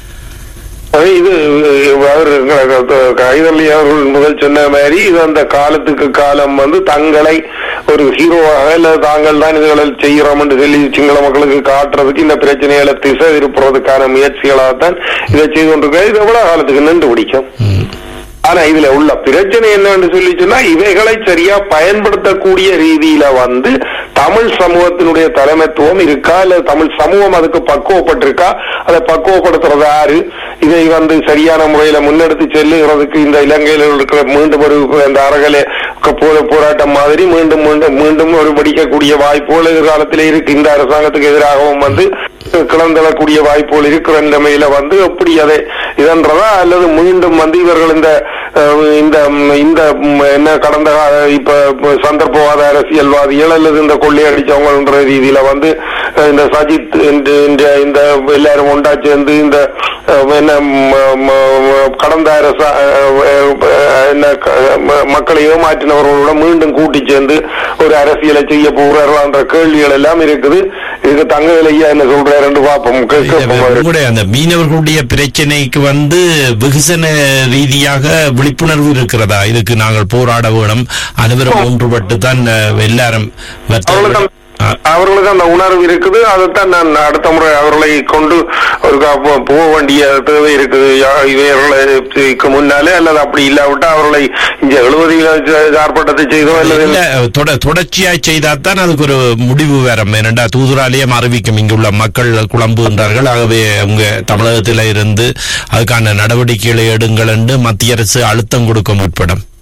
அது இது அவர் கைதள்ளி அவர்கள் முதல் சொன்ன மாதிரி இது அந்த காலத்துக்கு காலம் வந்து தங்களை ஒரு ஹீரோவாக இல்ல தாங்கள் தான் இதுகளை செய்கிறோம் என்று சொல்லி சிங்கள மக்களுக்கு காட்டுறதுக்கு இந்த பிரச்சனைகளை திசை திருப்புறதுக்கான முயற்சிகளாகத்தான் இதை செய்து கொண்டிருக்க இது எவ்வளவு காலத்துக்கு நின்று பிடிக்கும் ஆனா இதுல உள்ள பிரச்சனை என்னன்னு சொல்லி சொன்னா இவைகளை சரியா பயன்படுத்தக்கூடிய ரீதியில வந்து தமிழ் சமூகத்தினுடைய தலைமைத்துவம் இருக்கா இல்ல தமிழ் சமூகம் அதுக்கு பக்குவப்பட்டிருக்கா அதை பக்குவப்படுத்துறது யாரு இதை வந்து சரியான முறையில முன்னெடுத்து செல்லுகிறதுக்கு இந்த இலங்கையில் இருக்கிற மீண்டும் ஒரு இந்த அறகலை போல போராட்டம் மாதிரி மீண்டும் மீண்டும் மீண்டும் ஒரு வெடிக்கக்கூடிய வாய்ப்புகள் எதிர்காலத்திலே இருக்கு இந்த அரசாங்கத்துக்கு எதிராகவும் வந்து கிளந்தளக்கூடிய வாய்ப்புகள் இருக்கிற நிலைமையில வந்து எப்படி அதை இதன்றதா அல்லது மீண்டும் வந்து இவர்கள் இந்த அஹ், இந்த ம், இந்த ம், என்ன கடந்த கால இப்ப இப்ப சந்தர்ப்பவாத அரசியல்வாதிகள் அல்லது இந்த கொள்ளையடிச்சவங்கன்ற ரீதியில வந்து அஹ், இந்த சஜித் என்று இந்த இந்த எல்லாரும் ஒன்றா சேர்ந்து இந்த அஹ், என்ன ம், ம், கடந்த அரச அஹ், அஹ், என்ன க- ம- மக்களை ஏமாற்றினவர்களோட மீண்டும் கூட்டி சேர்ந்து ஒரு அரசியலை செய்ய போகிறார்களான்ற கேள்விகள் எல்லாம் இருக்குது இதுக்கு தங்க விலையா என்ன சொல்றாருன்னு பார்ப்போம் கே- கேட்போம் அவரு. உங்களுடைய அந்த மீனவர்களுடைய பிரச்சனைக்கு வந்து வெகுசன ரீதியாக விழிப்புணர்வு இருக்கிறதா இதுக்கு நாங்கள் போராட வேணும் அனைவரும் ஒன்றுபட்டு தான் அஹ், எல்லாரும் அவர்களுக்கு வர்த்தகர்கள் அந்த- அவர்களுக்கு அந்த உணர்வு இருக்குது அதைத்தான் நான் அடுத்த முறை அவர்களை கொண்டு ஒரு கா- போ- போக வேண்டிய தேவை இருக்குது யா- இவர்களுக்கு முன்னாலே அல்லது அப்படி இல்லாவிட்டா அவர்களை இங்க எழுபதில் ஆர்ப்பாட்டத்தை செய்தோ அல்லது இல்ல தொட தொடர்ச்சியா செய்தாதான் அதுக்கு ஒரு முடிவு வரும் ஏனென்றா தூதுராலேயே அறிவிக்கும் இங்குள்ள மக்கள் குழம்புகின்றார்கள் ஆகவே உங்க தமிழகத்தில இருந்து அதுக்கான நடவடிக்கைகளை எடுங்கள் என்று மத்திய அரசு அழுத்தம் கொடுக்க முற்படும்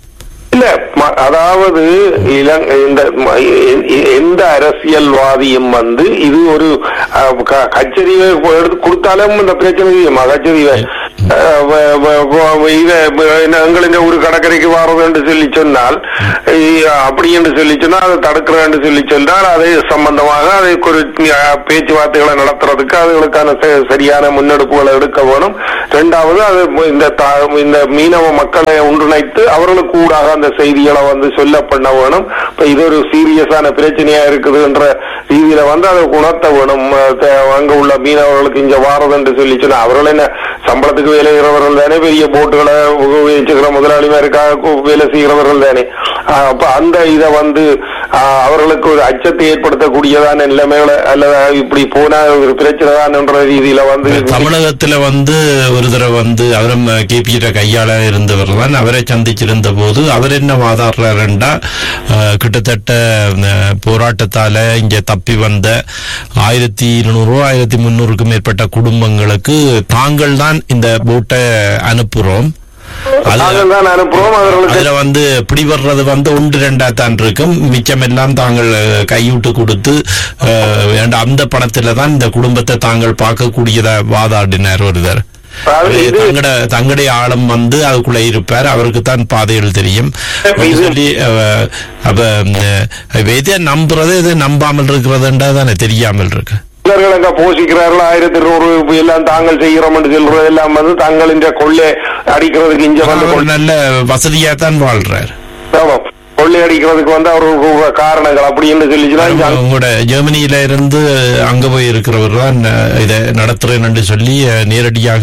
இல்ல ம- அதாவது இலங்- இந்த ம- எ- எ- எந்த அரசியல்வாதியும் வந்து இது ஒரு அஹ், க- கச்சேரியை எடுத்து கொடுத்தாலும் இந்த பிரச்சனை தெரியுமா கச்சேரியை அஹ், வ- வ- வ- இத வ- என்ன, எங்களின் ஒரு கடற்கரைக்கு வாரது என்று சொல்லி சொன்னால் இ- அப்படி என்று சொல்லி சொன்னால் அதை தடுக்கிறேன் என்று சொல்லி சொன்னால் அதை சம்பந்தமாக அதை ஒரு அஹ், பேச்சுவார்த்தைகளை நடத்துறதுக்கு அதுகளுக்கான ச- சரியான முன்னெடுப்புகளை எடுக்க வேணும் இரண்டாவது அது இந்த தா- இந்த மீனவ மக்களை ஒன்றிணைத்து அவர்களுக்கு ஊடாக அந்த செய்திகளை வந்து சொல்ல பண்ண வேணும் இப்ப இது ஒரு சீரியஸான பிரச்சனையா இருக்குதுன்ற ரீதியில வந்து அதை உணர்த்த வேணும் அஹ் த- அங்க உள்ள மீனவர்களுக்கு இங்க வாரது என்று சொல்லி சொன்னா அவர்கள் என்ன சம்பளத்துக்கு வேலை செய்கிறவர்கள் தானே பெரிய போட்டுகளை வச்சுக்கிற முதலாளிமாருக்காக வேலை செய்கிறவர்கள் தானே அஹ் அப்ப அந்த இதை வந்து அஹ் அவர்களுக்கு ஒரு அச்சத்தை ஏற்படுத்தக்கூடியதான நிலைமைகளை அல்லது இப்படி போனா ஒரு பிரச்சனை தான் என்ற ரீதியில வந்து தமிழகத்துல வந்து ஒரு தடவை வந்து அவரும் கேபியிட கையாள இருந்தவர் தான் அவரை சந்திச்சிருந்த போது அவர் என்ன வாதாடுறாருண்டா அஹ், கிட்டத்தட்ட அஹ், போராட்டத்தால இங்க தப்பி வந்த ஆயிரத்தி இருநூறு ஆயிரத்தி முன்னூறுக்கும் மேற்பட்ட குடும்பங்களுக்கு தாங்கள் தான் இந்த போட்டை அனுப்புறோம் அது நாங்கள் தான் அனுப்புறோம் அவர்களுக்கு அதுல வந்து பிடிபடுறது வந்து ஒன்று ரெண்டா தான் இருக்கும் மிச்சம் எல்லாம் தாங்கள் அஹ், கையூட்டு கொடுத்து அஹ், வேண்ட- அந்த படத்துல தான் இந்த குடும்பத்தை தாங்கள் பார்க்கக்கூடியதா வாதாடினார் ஒருத்தர் அதாவது இது தங்கட தங்களுடைய ஆழம் வந்து அதுக்குள்ள இருப்பார் அவருக்கு தான் பாதைகள் தெரியும் அப்படின்னு சொல்லி அஹ், அப்ப அஹ், எதை நம்புறது எதை நம்பாமல் இருக்கிறதுன்றா தானே தெரியாமல் இருக்கு இவர்கள் அங்க போஷிக்கிறார்கள் ஆயிரத்தி இருநூறு எல்லாம் தாங்கள் செய்கிறோம் என்று சொல்றது எல்லாம் வந்து தங்களின் கொள்ளை அடிக்கிறதுக்கு இங்க வந்து அவர் நல்ல வசதியா தான் வாழ்றார் ஆமாம். கொள்ளை அடிக்கிறதுக்கு வந்து அவர்களுக்கு காரணங்கள் அப்படின்னு சொல்லிச்சுன்னா இங்க அங்க- உங்களோட ஜெர்மனியில இருந்து அங்க போய் இருக்கிறவர் தான் அஹ், இதை நடத்துறேன்னு சொல்லி அஹ், நேரடியாக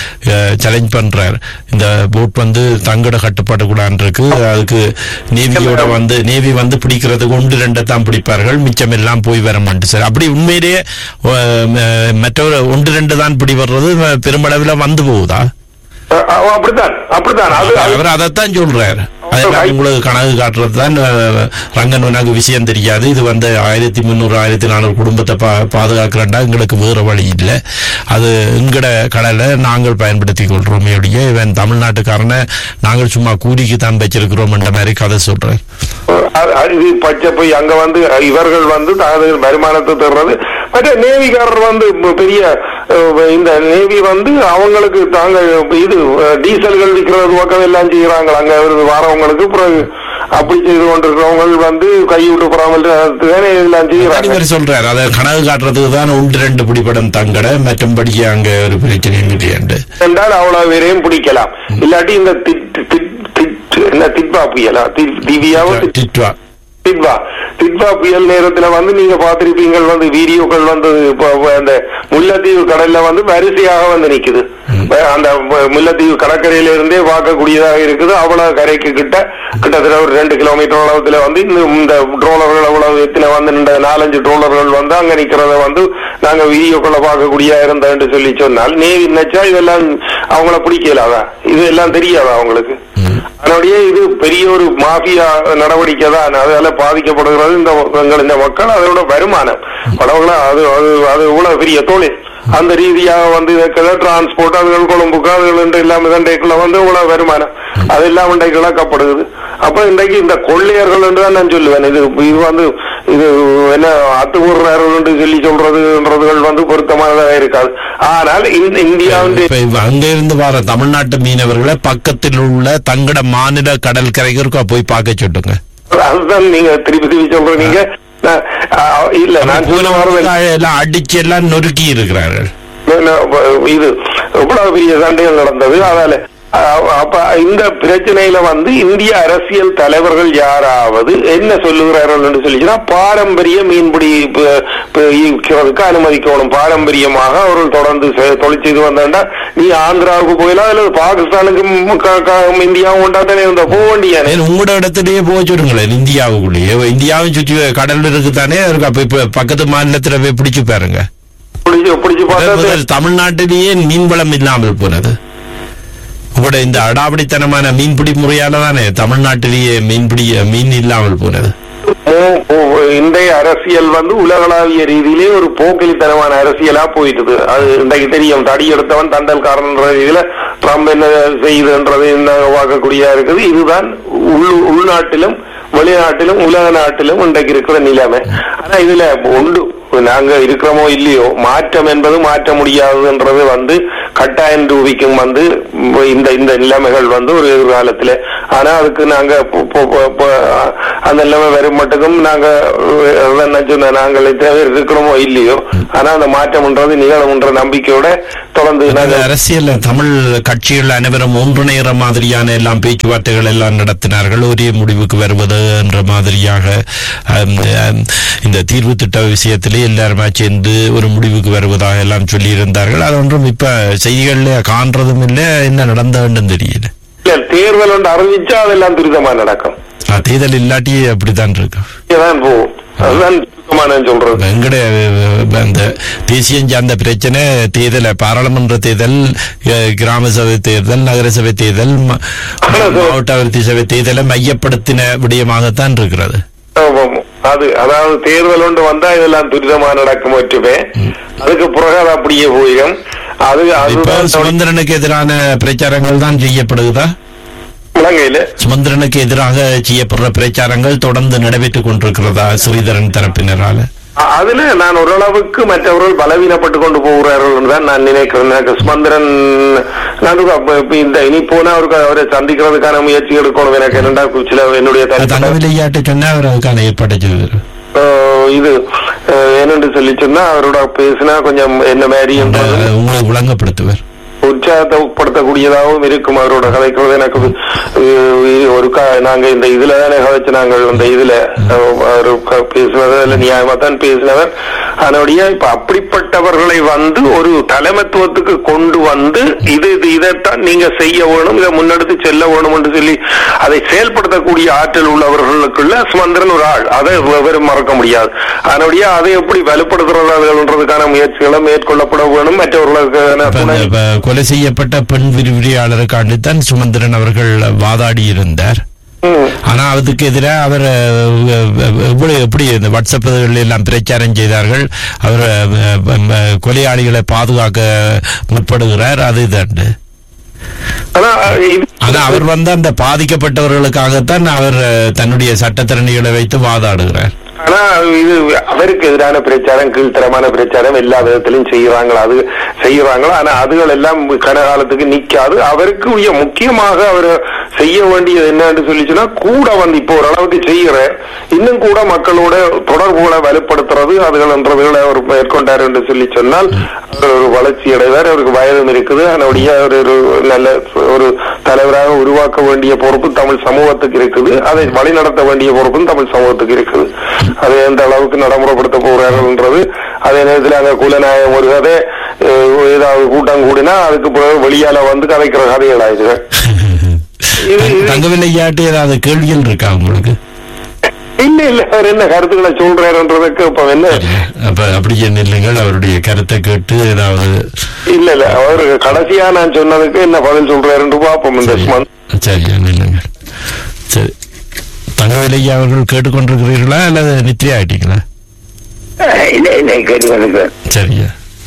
சேலஞ்ச் பண்றார் இந்த போட் வந்து தங்கட கட்டுப்பாட்டுக்குள்ளான் இருக்கு அதுக்கு நேவியோட வந்து நேவி வந்து பிடிக்கிறதுக்கு ஒன்று ரெண்டை தான் பிடிப்பார்கள் மிச்சம் எல்லாம் போய் வர மாட்டேன் சார் அப்படி உண்மையிலேயே அஹ், ம- மற்றவர் ஒன்று ரெண்டு தான் பிடி வர்றது அஹ், பெருமளவில் வந்து போகுதா அஹ் அஹ் அப்படித்தான் அப்படித்தான் அது அது- அவர் அதைத்தான் சொல்றாரு அதெல்லாம் உங்களுக்கு கணக்கு காட்டுறது தான் அஹ், ரங்கன் உனக்கு விஷயம் தெரியாது இது வந்து ஆயிரத்தி முந்நூறு ஆயிரத்தி நானூறு குடும்பத்தை பா பாதுகாக்கிறண்டா எங்களுக்கு வேறு வழி இல்லை அது எங்கட கடலை நாங்கள் பயன்படுத்தி கொள்றோம் எப்படியே இவன் தமிழ்நாட்டுக்காரனை நாங்கள் சும்மா கூலிக்கு தான் வச்சிருக்கிறோம்ன்ற மாதிரி கதை சொல்றேன் அது- அது இது பச்சை போய் அங்க வந்து இவர்கள் வந்து தனது வருமானத்தை தர்றது மற்ற நேவிக்காரர் வந்து இப்ப பெரிய அஹ், இந்த நேவி வந்து அவங்களுக்கு தாங்க இது அஹ், டீசல்கள் விற்கிறது பக்கம் எல்லாம் செய்யறாங்க அங்க இருந்து வரவங்களுக்கு பிறகு அப்படி செய்து கொண்டிருக்கிறவங்க வந்து கைவிட்டு போறாமல் தானே எல்லாம் செய்யறாங்க இவர் சொல்றாரு அதை கணக்கு காட்டுறதுக்கு தான் ஒன்று ரெண்டு பிடிப்படம் தங்கட மற்றும்படி அங்க ஒரு பிரச்சனையும் இல்லையாண்டு என்றால் அவ்வளவு பேரையும் பிடிக்கலாம் இல்லாட்டி இந்த திட் திட் திட் என்ன திட்பா புயலா தி- திவ்யாவும் திட்- திட்வா திட்வா திட்வா புயல் நேரத்துல வந்து நீங்க பார்த்திருப்பீங்க வந்து வீடியோக்கள் வந்து இப்போ அந்த முல்லைத்தீவு கடல்ல வந்து வரிசையாக வந்து நிக்குது அந்த மு- முல்லைத்தீவு கடற்கரையில இருந்தே பார்க்கக்கூடியதாக இருக்குது அவ்வளவு கரைக்கு கிட்ட கிட்டத்தட்ட ஒரு ரெண்டு கிலோமீட்டர் அளவுல வந்து இந்த இந்த ட்ரோலர்கள் அவ்வளவு எத்தனை வந்து இந்த நாலஞ்சு ட்ரோலர்கள் வந்து அங்க நிக்கிறத வந்து நாங்க வீடியோக்களை பார்க்கக்கூடிய இருந்தேன்னு சொல்லி சொன்னால் நேவி நினைச்சா இதெல்லாம் அவங்கள பிடிக்கலாதா இது எல்லாம் தெரியாதா அவங்களுக்கு அதனுடைய இது பெரிய ஒரு மாஃபியா நடவடிக்கை தான் அதால பாதிக்கப்படுகிறது இந்த எங்கள் இந்த மக்கள் அதோட வருமானம் படவுகளா அது அது அது இவ்வளவு பெரிய தொழில் அந்த ரீதியாக வந்து இருக்கிற டிரான்ஸ்போர்ட் அதுகள் கொழும்புக்கு அதுகள் என்று எல்லாம் இதண்டைக்குள்ள வந்து இவ்வளவு வருமானம் அதெல்லாம் இன்றைக்கு இழக்கப்படுகிறது அப்ப இன்றைக்கு இந்த கொள்ளையர்கள் என்று தான் நான் சொல்லுவேன் இது இது வந்து இது என்ன அத்துக்கூறுறார்கள் என்று சொல்லி சொல்றதுன்றதுகள் வந்து பொருத்தமானதாக இருக்காது ஆனால் இந்த இந்தியாவின் இப்ப இவ அங்க இருந்து வர தமிழ்நாட்டு மீனவர்களை பக்கத்தில் உள்ள தங்கட மாநில கடற்கரைக்கு இருக்கா போய் பார்க்க சொல்லுங்க அதுதான் நீங்க திருப்பி திருப்பி சொல்றீங்க நான், ஆ, இல்ல நான் சொல்ல வரது எல்லாம் அடிச்சு எல்லாம் நொறுக்கி இருக்கிறார்கள் இது இவ்வளவு பெரிய சண்டைகள் நடந்தது அதனால ஆ, அப்ப இந்த பிரச்சனையில வந்து இந்திய அரசியல் தலைவர்கள் யாராவது என்ன சொல்லுகிறார்கள் என்று சொல்லிச்சுன்னா பாரம்பரிய மீன்பிடி ப- ப- ஈர்க்கிறதுக்கு அனுமதிக்கணும் பாரம்பரியமாக அவர்கள் தொடர்ந்து செ- தொழில் செய்து வந்தாண்டா நீ ஆந்திராவுக்கு போயிலாம் அல்லது பாகிஸ்தானுக்கும் க- க- இந்தியாவும் உண்டாத்தானே இருந்த போக வேண்டியானே ஏன் உங்களோட இடத்துலயே போக சொல்லுங்களேன் இந்தியாவுக்குள்ளேயே இந்தியாவும் சுற்றி கடல் இருக்குதானே இருக்கு அப்ப இப்ப பக்கத்து மாநிலத்துல போய் பிடிச்சு பாருங்க பிடிச்சு பிடிச்சு பார்த்தா முதல் தமிழ்நாட்டிலேயே மீன்வளம் இல்லாமல் போனது உங்களோட இந்த அடாவடித்தனமான மீன்பிடி முறையால தானே தமிழ்நாட்டிலேயே மீன்பிடி மீன் இல்லாமல் போனது மோ- மோ- இன்றைய அரசியல் வந்து உலகளாவிய ரீதியிலே ஒரு போக்கிலித்தனமான அரசியலா போயிட்டுது அது இன்றைக்கு தெரியும் தடி எடுத்தவன் தண்டல்காரன்ற ரீதியில ட்ரம்ப் என்ன செய்யுதுன்றது இந்த பார்க்க வரக்கூடியதா இருக்குது இதுதான் உள் உள்நாட்டிலும் வெளிநாட்டிலும் உலக நாட்டிலும் இன்றைக்கு இருக்கிற நிலைமை ஆனா இதுல உண்டு நாங்க இருக்கிறோமோ இல்லையோ மாற்றம் என்பது மாற்ற முடியாதுன்றது வந்து கட்டாயம் ரூபிக்கும் வந்து இந்த இந்த நிலைமைகள் வந்து ஒரு எதிர்காலத்துல ஆனா அதுக்கு நாங்க பொ- பொ- பொ- பொ- அந்த நிலைமை வரும் மட்டுக்கும் நாங்க அஹ், என்ன சொன்ன நாங்கள் தேவை இருக்கிறோமோ இல்லையோ ஆனா அந்த மாற்றம்ன்றது நிகழும்ன்ற நம்பிக்கையோட தொடர்ந்து இந்த நாங்க அரசியல் தமிழ் கட்சிகள் அனைவரும் ஒன்றிணைகிற மாதிரியான எல்லாம் பேச்சுவார்த்தைகள் எல்லாம் நடத்தினார்கள் ஒரே முடிவுக்கு வருவது என்ற மாதிரியாக அம், அம், இந்த தீர்வு திட்ட விஷயத்திலே எல்லாருமா சேர்ந்து ஒரு முடிவுக்கு வருவதாக எல்லாம் சொல்லியிருந்தார்கள் அது ஒன்றும் இப்ப செய்திகள்ல காண்றதும் இல்லை என்ன நடந்ததுன்னு தெரியல இல்ல, தேர்தல் ஒன்று அறிவிச்சா அதெல்லாம் துரிதமா நடக்கும் ஆ, தேர்தல் இல்லாட்டி அப்படித்தான் இருக்கு இதுதான் போகும் அதுதான் சுருக்கமா நான் சொல்றது எங்கட அந்த தேசியம் சார்ந்த பிரச்சனை தேர்தல் பாராளுமன்ற தேர்தல் அஹ், கிராம சபை தேர்தல் நகர சபை தேர்தல் ம- மாவட்ட அபிவிருத்தி சபை தேர்தலை மையப்படுத்தின விடயமாகத்தான் இருக்கிறது ஆமாம். அது அதாவது தேர்தல் ஒன்று வந்தா இதெல்லாம் துரிதமா நடக்கும் மட்டுமே அதுக்கு பிறகு அது அப்படியே போயிடும் அது இப்ப அதுதான் சுமந்திரனுக்கு எதிரான பிரச்சாரங்கள் தான் செய்யப்படுகிறதா இலங்கையில சுமந்திரனுக்கு எதிராக செய்யப்படுற பிரச்சாரங்கள் தொடர்ந்து நடைபெற்றுக் கொண்டிருக்கிறதா ஸ்ரீதரன் தரப்பினரால அ- அதுல நான் ஓரளவுக்கு மற்றவர்கள் பலவீனப்பட்டு கொண்டு போகிறார்கள் தான் நான் நினைக்கிறேன் எனக்கு சுமந்திரன் நான் அப்ப இப்ப இந்த இனி போனா அவருக்கு அவரை சந்திக்கிறதுக்கான முயற்சி எடுக்கணும் எனக்கு என்னடா சில என்னுடைய தனிப்பட்ட தங்கவிலையாட்டு சொன்னா அவர் அதுக்கான ஏற்பாட்டை செய்வார் அஹ், இது அஹ், என்னன்னு சொல்லி சொன்னா அவரோட பேசினா கொஞ்சம் என்ன மாதிரி என்றது உங்களுக்கு விளங்கப்படுத்துவார் உற்சாகப்படுத்தக்கூடியதாகவும் இருக்கும் அவரோட கதைக்கிறது எனக்கு அஹ், ஒரு கா- நாங்க இந்த இதுல தானே கதைச்சு நாங்கள் இந்த இதுல அஹ், அவர் க- பேசுனது இல்ல நியாயமா தான் பேசினவர் அதனுடைய இப்ப அப்படிப்பட்டவர்களை வந்து ஒரு தலைமத்துவத்துக்கு கொண்டு வந்து இது இது இதைத்தான் நீங்க செய்ய வேணும் இதை முன்னெடுத்து செல்ல வேணும் என்று சொல்லி அதை செயல்படுத்தக்கூடிய ஆற்றல் உள்ளவர்களுக்குள்ள சுமந்திரன் ஒரு ஆள் அதை வெறும் மறக்க முடியாது அதனுடைய அதை எப்படி வலுப்படுத்துறதுன்றதுக்கான முயற்சிகளை மேற்கொள்ளப்பட வேணும் மற்றவர்களுக்கான இப்ப துணை இந்த இப்ப கொலை செய்யப்பட்ட பெண் விரிவிரியாளருக்காண்டி தான் சுமந்திரன் அவர்கள் வாதாடி இருந்தார் ம். ஆனா அதுக்கு எதிராக அவர் அஹ், அஹ், எப்படி எப்படி இந்த வாட்ஸ்அப் இதுகளில் எல்லாம் பிரச்சாரம் செய்தார்கள் அவர் அஹ், அஹ், கொலையாளிகளை பாதுகாக்க முற்படுகிறார் அது இதுண்டு ஆனா இது ஆனா அவர் வந்து அந்த பாதிக்கப்பட்டவர்களுக்காகத்தான் அவர் அஹ், தன்னுடைய சட்டத்திறனிகளை வைத்து வாதாடுகிறார் ஆனா இது அவருக்கு எதிரான பிரச்சாரம் கீழ்த்தரமான பிரச்சாரம் எல்லா விதத்திலும் செய்யறாங்களா அது செய்யறாங்களா ஆனா அதுகள் எல்லாம் கனகாலத்துக்கு நிக்காது அவருக்கு உரிய முக்கியமாக அவர் செய்ய வேண்டியது என்னன்னு சொல்லிச்சுன்னா கூட வந்து இப்போ ஓரளவுக்கு செய்யற இன்னும் கூட மக்களோட தொடர்புகளை வலுப்படுத்துறது அதுகள்ன்றதுகளை அவர் மேற்கொண்டார் என்று சொல்லி சொன்னால் அவர் ஒரு வளர்ச்சி அடைவார் அவருக்கு வயதும் இருக்குது அதனுடைய அவர் ஒரு நல்ல ஒரு தலைவராக உருவாக்க வேண்டிய பொறுப்பு தமிழ் சமூகத்துக்கு இருக்குது அதை வழிநடத்த வேண்டிய பொறுப்பும் தமிழ் சமூகத்துக்கு இருக்குது அதை எந்த அளவுக்கு நடைமுறைப்படுத்த போறார்கள்ன்றது அதே நேரத்தில் அங்க குலநாயகம் ஒரு கதை அஹ், ஏதாவது கூட்டம் கூடினா அதுக்கு பிறகு வெளியால வந்து கதைக்கிற கதைகள் ஆயிடுது இது- இது- தங்கவில்லையாட்டு ஏதாவது கேள்விகள் இருக்கா உங்களுக்கு இல்ல இல்ல அவர் என்ன கருத்துக்களை சொல்றாருன்றதுக்கு இப்ப என்ன அப்ப அப்படி இல்லைங்கள் அவருடைய கருத்தை கேட்டு ஏதாவது இல்ல இல்ல அவர் கடைசியா நான் சொன்னதுக்கு என்ன பதில் சொல்றாருன்னு பாப்போம் இந்த சுமந்த் சரியா நில்லுங்கள் சரி தங்கவிலையா அவர்கள் கேட்டுக்கொண்டிருக்கிறீர்களா அல்லது நித்திரை ஆயிட்டீங்களா இல்ல இல்ல கேட்டுக்கொண்டிருக்கிறேன் சரியா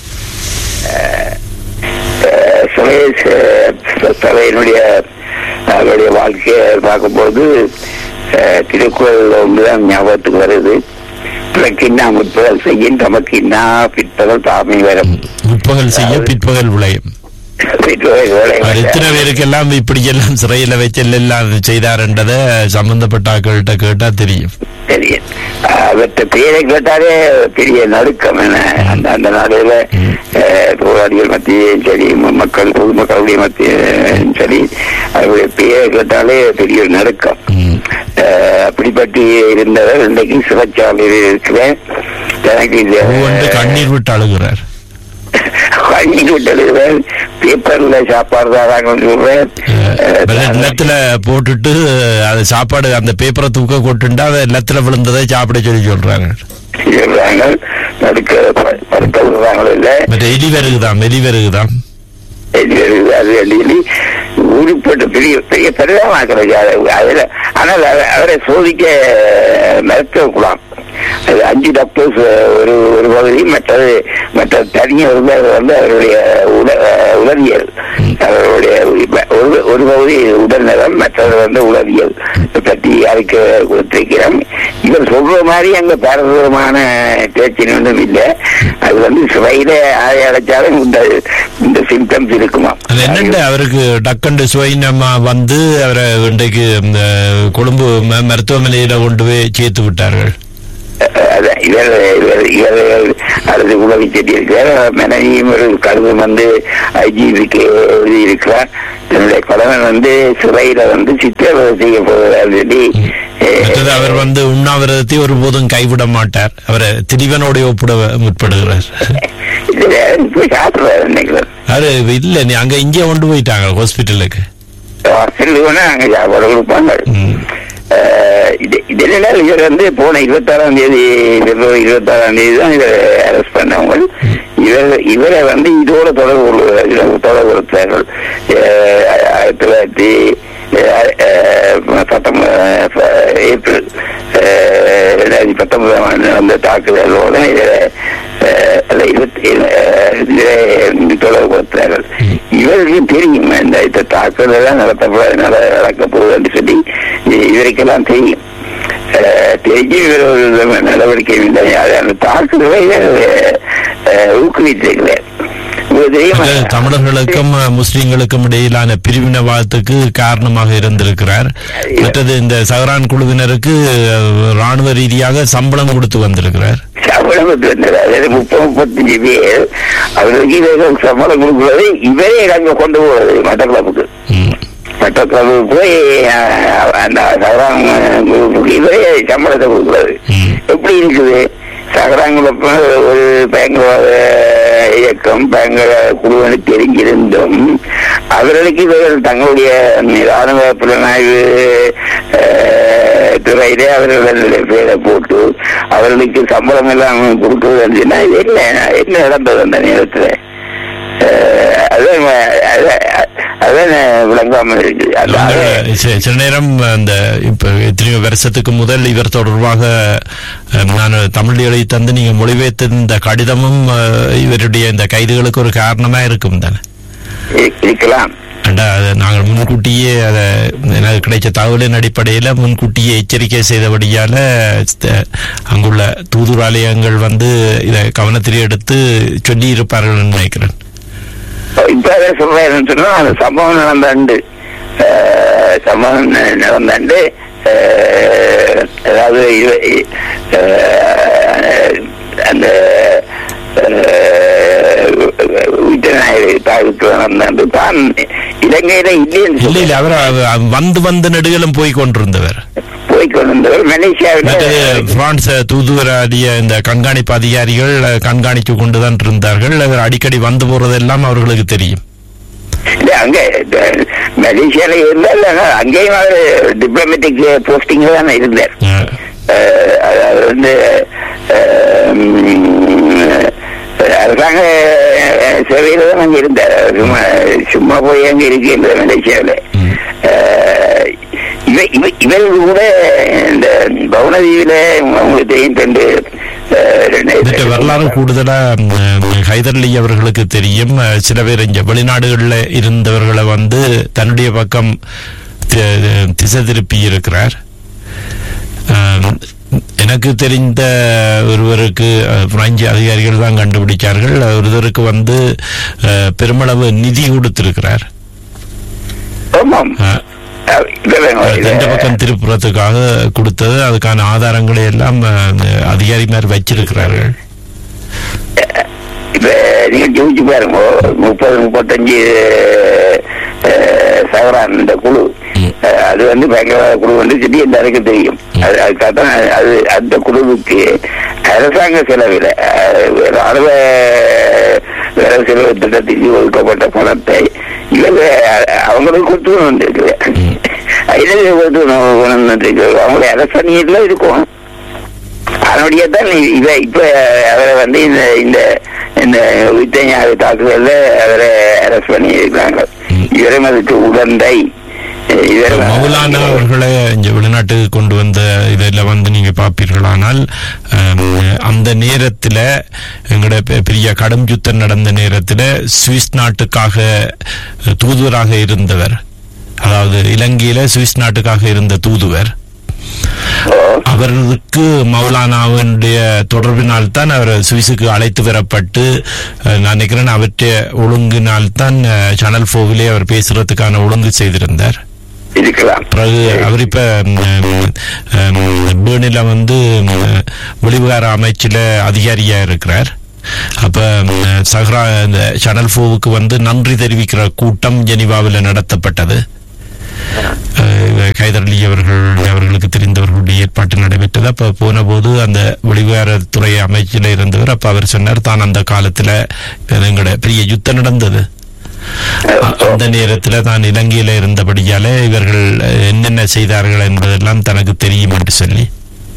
சுரேஷ் அஹ், சபையினுடைய அவருடைய வாழ்க்கையை பார்க்கும்போது அஹ், திருக்குறள் ஒன்றுதான் ஞாபகத்துக்கு வருது பிறக்கின்னா முற்பகல் செய்யும் தமக்கின்னா பிற்பகல் தாமை வரும் முற்பகல் செய்ய பிற்பகல் விளையும் பிற்பகல் வேலை அவர் எத்தனை பேருக்கெல்லாம் இப்படி எல்லாம் சிறையில வச்சு எல்லாம் செய்தாருன்றத சம்பந்தப்பட்ட ஆட்கள்கிட்ட கேட்டா தெரியும் தெரியும் அவற்ற பேரை கேட்டாலே பெரிய நடுக்கம் என அந்த அந்த நாடுல அஹ், போராளிகள் மத்தியும் சரி ம- மக்கள் பொதுமக்களுடைய மத்தியும் சரி அவருடைய பேரை கேட்டாலே பெரிய ஒரு நடுக்கம் ம். அஹ், அப்படிப்பட்டு இருந்தவர் இன்றைக்கு சிறைச்சாலையில் இருக்கிறேன் எனக்கு இந்த ஒவ்வொன்று கண்ணீர் விட்டு அழுகிறார் கண்ணீர் விட்டு பேப்பர்ல சாப்பாடு தராங்கன்னு சொல்றேன் வெள்ள நிலத்துல போட்டுட்டு அது சாப்பாடு அந்த பேப்பரை தூக்க கொட்டுண்டா அதை நிலத்துல விழுந்ததை சாப்பிட சொல்லி சொல்றாங்க சொல்றாங்க நடுக்க ப- படுக்க விடுறாங்களோ இல்ல மற்ற எலி வருகுதாம் எலி வருகுதாம் அது சொல்லி உருப்பட்டு பெரிய பெரிய பெரிதமாக்குறது அதுல ஆனால் அவ- அவரை சோதிக்க மருத்துவ குழாம் அது அஞ்சு டாக்டர்ஸ் ஒரு ஒரு பகுதி மற்றது மற்ற தனியாக வந்து அவர் வந்து அவருடைய உட- அஹ் உளவியல் அவருடைய ஒரு ஒரு பகுதி உடல்நலம் மற்றது வந்து உளவியல் பற்றி அதுக்கு கொடுத்திருக்கிறோம் இவர் சொல்ற மாதிரி அங்க பாரதூரமான பேச்சு ஒன்றும் இல்லை அது வந்து சுவையில ஆய அடைச்சாலும் இந்த இந்த சிம்டம்ஸ் இருக்குமா அது என்னண்டு அவருக்கு டக்கண்டு சுவைனமா வந்து அவரை இன்றைக்கு இந்த கொழும்பு ம- மருத்துவமனையில கொண்டு போய் சேர்த்து விட்டார்கள் அதான் இவர் இவர் இவர் அல்லது உதவி செஞ்சிருக்கிறார் மனைவியும் ஒரு கருதம் வந்து ஐஜிபிக்கு எழுதியிருக்கிறார் என்னுடைய கணவன் வந்து சிறையில வந்து சித்திரவதை செய்ய போகிறார் சொல்லி மற்றது அவர் வந்து உண்ணாவிரதத்தை ஒருபோதும் கைவிட மாட்டார் அவரை திரிவனோட ஒப்பிட முற்படுகிறார் இதுல போய் சாப்பிடுறாரு நினைக்கிறேன் அவரு இல்ல நீ அங்க இங்கே கொண்டு போயிட்டாங்க ஹாஸ்பிட்டலுக்கு செல்லுவோன்னா அங்க சாப்பாடு கொடுப்பாங்க ம். அஹ் இது இதனால் இவர் வந்து போன இருபத்தாறாம் தேதி பிப்ரவரி இருபத்தாறாம் தேதி தான் இவரை அரெஸ்ட் பண்ணவங்க இவர் இவரை வந்து இதோட தொடர்பு கொள்வதாக தொடர்பு கொடுத்தார்கள் அஹ் ஆயிரத்தி தொள்ளாயிரத்தி அஹ், அஹ், பத்தொன்பது அஹ், ஏப்ரல் அஹ், ரெண்டாயிரத்தி பத்தொன்பதாம் ஆண்டு நடந்த தாக்குதலோட இவரை அஹ், அல்ல, இருபத்தி அஹ், இதிலே தொடர்பு கொடுத்தார்கள் இவருக்கு தெரியும் இந்த இந்த தாக்குதல் எல்லாம் நடத்தப்படாது நட- நடக்கப் போகுது என்று சொல்லி இ- இவருக்கெல்லாம் தெரியும் அஹ், தெரிஞ்சு இவர் ஒரு வித நடவடிக்கை இல்லை அது அந்த தாக்குதலை அஹ், ஊக்குவித்திருக்கிறார் உங்களுக்கு தெரியுமா அது தமிழர்களுக்கும் அஹ், முஸ்லிம்களுக்கும் இடையிலான பிரிவினவாதத்துக்கு காரணமாக இருந்திருக்கிறார் மற்றது இந்த சஹரான் குழுவினருக்கு அஹ், ராணுவ ரீதியாக சம்பளம் கொடுத்து வந்திருக்கிறார் சம்பளம் வந்தது அதாவது முப்பது முப்பத்தஞ்சு பேர் அவர்களுக்கு இவர்கள் சம்பளம் கொடுக்கிறது இவரே அங்க கொண்டு போவது மட்டக்களப்புக்கு ம். மட்டக்களப்புக்கு போய் அஹ், அந்த சகராங் குரூப்புக்கு இவரே சம்பளத்தை கொடுக்கிறது ம். எப்படி இருக்குது சகராங்குளப்ப ஒரு பயங்கரவாத இயக்கம் பயங்கர குழுவனு தெரிஞ்சிருந்தும் அவர்களுக்கு இவர்கள் தங்களுடைய ராணுவ புலனாய்வு அஹ், துறையிலே அவர்களுடைய பேரை போட்டு அவர்களுக்கு சம்பளம் எல்லாம் கொடுக்குறது சொன்னா இது என்ன என்ன நடந்தது அந்த நேரத்தில் அதான் அதான் அதான் விளங்காமல் இருக்குது அது- நாங்கள் அது- சி- சில நேரம் அந்த இப்ப எத்தனையோ வருஷத்துக்கு முதல் இவர் தொடர்பாக அஹ், நான் தமிழ் எழுதி தந்து நீங்க மொழிபெயர்த்த இந்த கடிதமும் அஹ், இவருடைய இந்த கைதுகளுக்கு ஒரு காரணமா இருக்கும் தானே இரு- இருக்கலாம் அண்டா, அதை நாங்கள் முன்கூட்டியே அதை எனக்கு கிடைச்ச தகவலின் அடிப்படையில் முன்கூட்டியே எச்சரிக்கை செய்தபடியால த- அங்குள்ள தூதுராலயங்கள் வந்து இதை கவனத்தில் எடுத்து சொல்லி இருப்பார்கள் நினைக்கிறேன் இப்ப அதை சொல்றேன் சொன்னா அந்த சம்பவம் நடந்தாண்டு அஹ், சம்பவம் ந- நடந்தாண்டு அஹ், அதாவது இவ- இ- அஹ், அந்த தாக்குதல் நடந்தாண்டு தான் இலங்கையில இல்லைன்னு இல்ல சொல்லி இல்ல அவர் அவ- வந்து வந்து நெடுகளும் போய் கொண்டிருந்தவர் போய் கொண்டிருந்தவர் மலேசியாவில் மற்றது பிரான்ஸ் தூதுவராடிய இந்த கண்காணிப்பு அதிகாரிகள் அஹ், கண்காணித்து கொண்டுதான் இருந்தார்கள் அவர் அடிக்கடி வந்து போறதெல்லாம் அவர்களுக்கு தெரியும் இல்ல அங்க அஹ், மலேசியால இருந்தால் அங்கேயும் அவர் டிப்ளமேட்டிக் போஸ்டிங்ல தானே இருந்தார் அஹ், அஹ், அதாவது வந்து அஹ், உம், அரசாங்க அஹ், சேவையில தான் அங்க இருந்தார் சும்மா சும்மா போய் அங்க இருக்கின்ற மலேசியாவில் ம். இவ இவ இவர்கள் கூட இந்த பவுனதீவில உங்களுக்கு தெரியும் ரெண்டு அஹ், இதுக்கு ரெண்டு வரலாறு கூடுதலா ம், ஹைதர் அலி அவர்களுக்கு தெரியும் அஹ், சில பேர் இங்க வெளிநாடுகளில் இருந்தவர்களை வந்து தன்னுடைய பக்கம் தி- திசை திருப்பி இருக்கிறார் ஆம், எனக்கு தெரிந்த ஒருவருக்கு அஹ், பிரெஞ்சு அதிகாரிகள் தான் கண்டுபிடிச்சார்கள் ஒருவருக்கு வந்து அஹ், பெருமளவு நிதி கொடுத்திருக்கிறார் ஆமாம் அஹ், அஹ், இதெல்லாம் ரெண்டு பக்கம் திருப்புறத்துக்காக கொடுத்தது அதுக்கான ஆதாரங்களை எல்லாம் அஹ், அதிகாரிமார் வச்சிருக்கிறார்கள் இப்ப நீங்க ஜோதிச்சு பாருங்க முப்பது முப்பத்தஞ்சு சவரான் இந்த குழு அஹ், அது வந்து பயங்கரவாத குழு வந்து சிட்டி எல்லாருக்கும் தெரியும் அது அதுக்காக தான் அது அந்த குழுவுக்கு அரசாங்க செலவில் அஹ், ராணுவ வரவு செலவு திட்டத்துக்கு ஒதுக்கப்பட்ட பணத்தை இவங்க அஹ், அவங்களுக்கு கொடுத்து வந்துருக்கு அதில் கொடுத்து வந்துருக்கு அவங்களுடைய அரசாணியில இருக்கும் அதனுடைய தான் இவ இப்ப அவரை வந்து இந்த இந்த இந்த வித்தஞான தாக்குதல்ல அவரை அரெஸ்ட் பண்ணி இருக்கிறாங்க இவரும் அதுக்கு உடந்தை இவர் மௌலானா அவர்களை இங்க வெளிநாட்டுக்கு கொண்டு வந்த இதில் வந்து நீங்க பார்ப்பீர்களானால் ஆம், அந்த நேரத்தில் எங்களோட பெ- பெரிய கடும் யுத்தம் நடந்த நேரத்தில் சுவிஸ் நாட்டுக்காக தூதுவராக இருந்தவர் அதாவது இலங்கையில சுவிஸ் நாட்டுக்காக இருந்த தூதுவர் அவருக்கு மௌலானாவினுடைய தொடர்பினால் தான் அவர் சுவிஸுக்கு அழைத்து வரப்பட்டு அஹ், நான் நினைக்கிறேன் அவற்றை ஒழுங்கினால் தான் அஹ், சேனல் போவிலே அவர் பேசுறதுக்கான ஒழுங்கு செய்திருந்தார் இருக்கலாம் பிறகு அவர் இப்ப பேர்னில வந்து ம், வெளிவிகார அமைச்சில் அதிகாரியா இருக்கிறார் அப்ப ம், சஹ்ரா இந்த சேனல் போவுக்கு வந்து நன்றி தெரிவிக்கிற கூட்டம் ஜெனிவாவில் நடத்தப்பட்டது அஹ், கைதர் அலி அவர்கள் அவர்களுக்கு தெரிந்தவர்களுடைய ஏற்பாட்டு நடைபெற்றது அப்ப போன போது அந்த வெளிவிகாரத்துறை அமைச்சில் இருந்தவர் அப்ப அவர் சொன்னார் தான் அந்த காலத்துல எங்களோட பெரிய யுத்தம் நடந்தது அ- அந்த நேரத்துல தான் இலங்கையில இருந்தபடியால இவர்கள் அஹ், என்னென்ன செய்தார்கள் என்பதெல்லாம் தனக்கு தெரியும் என்று சொல்லி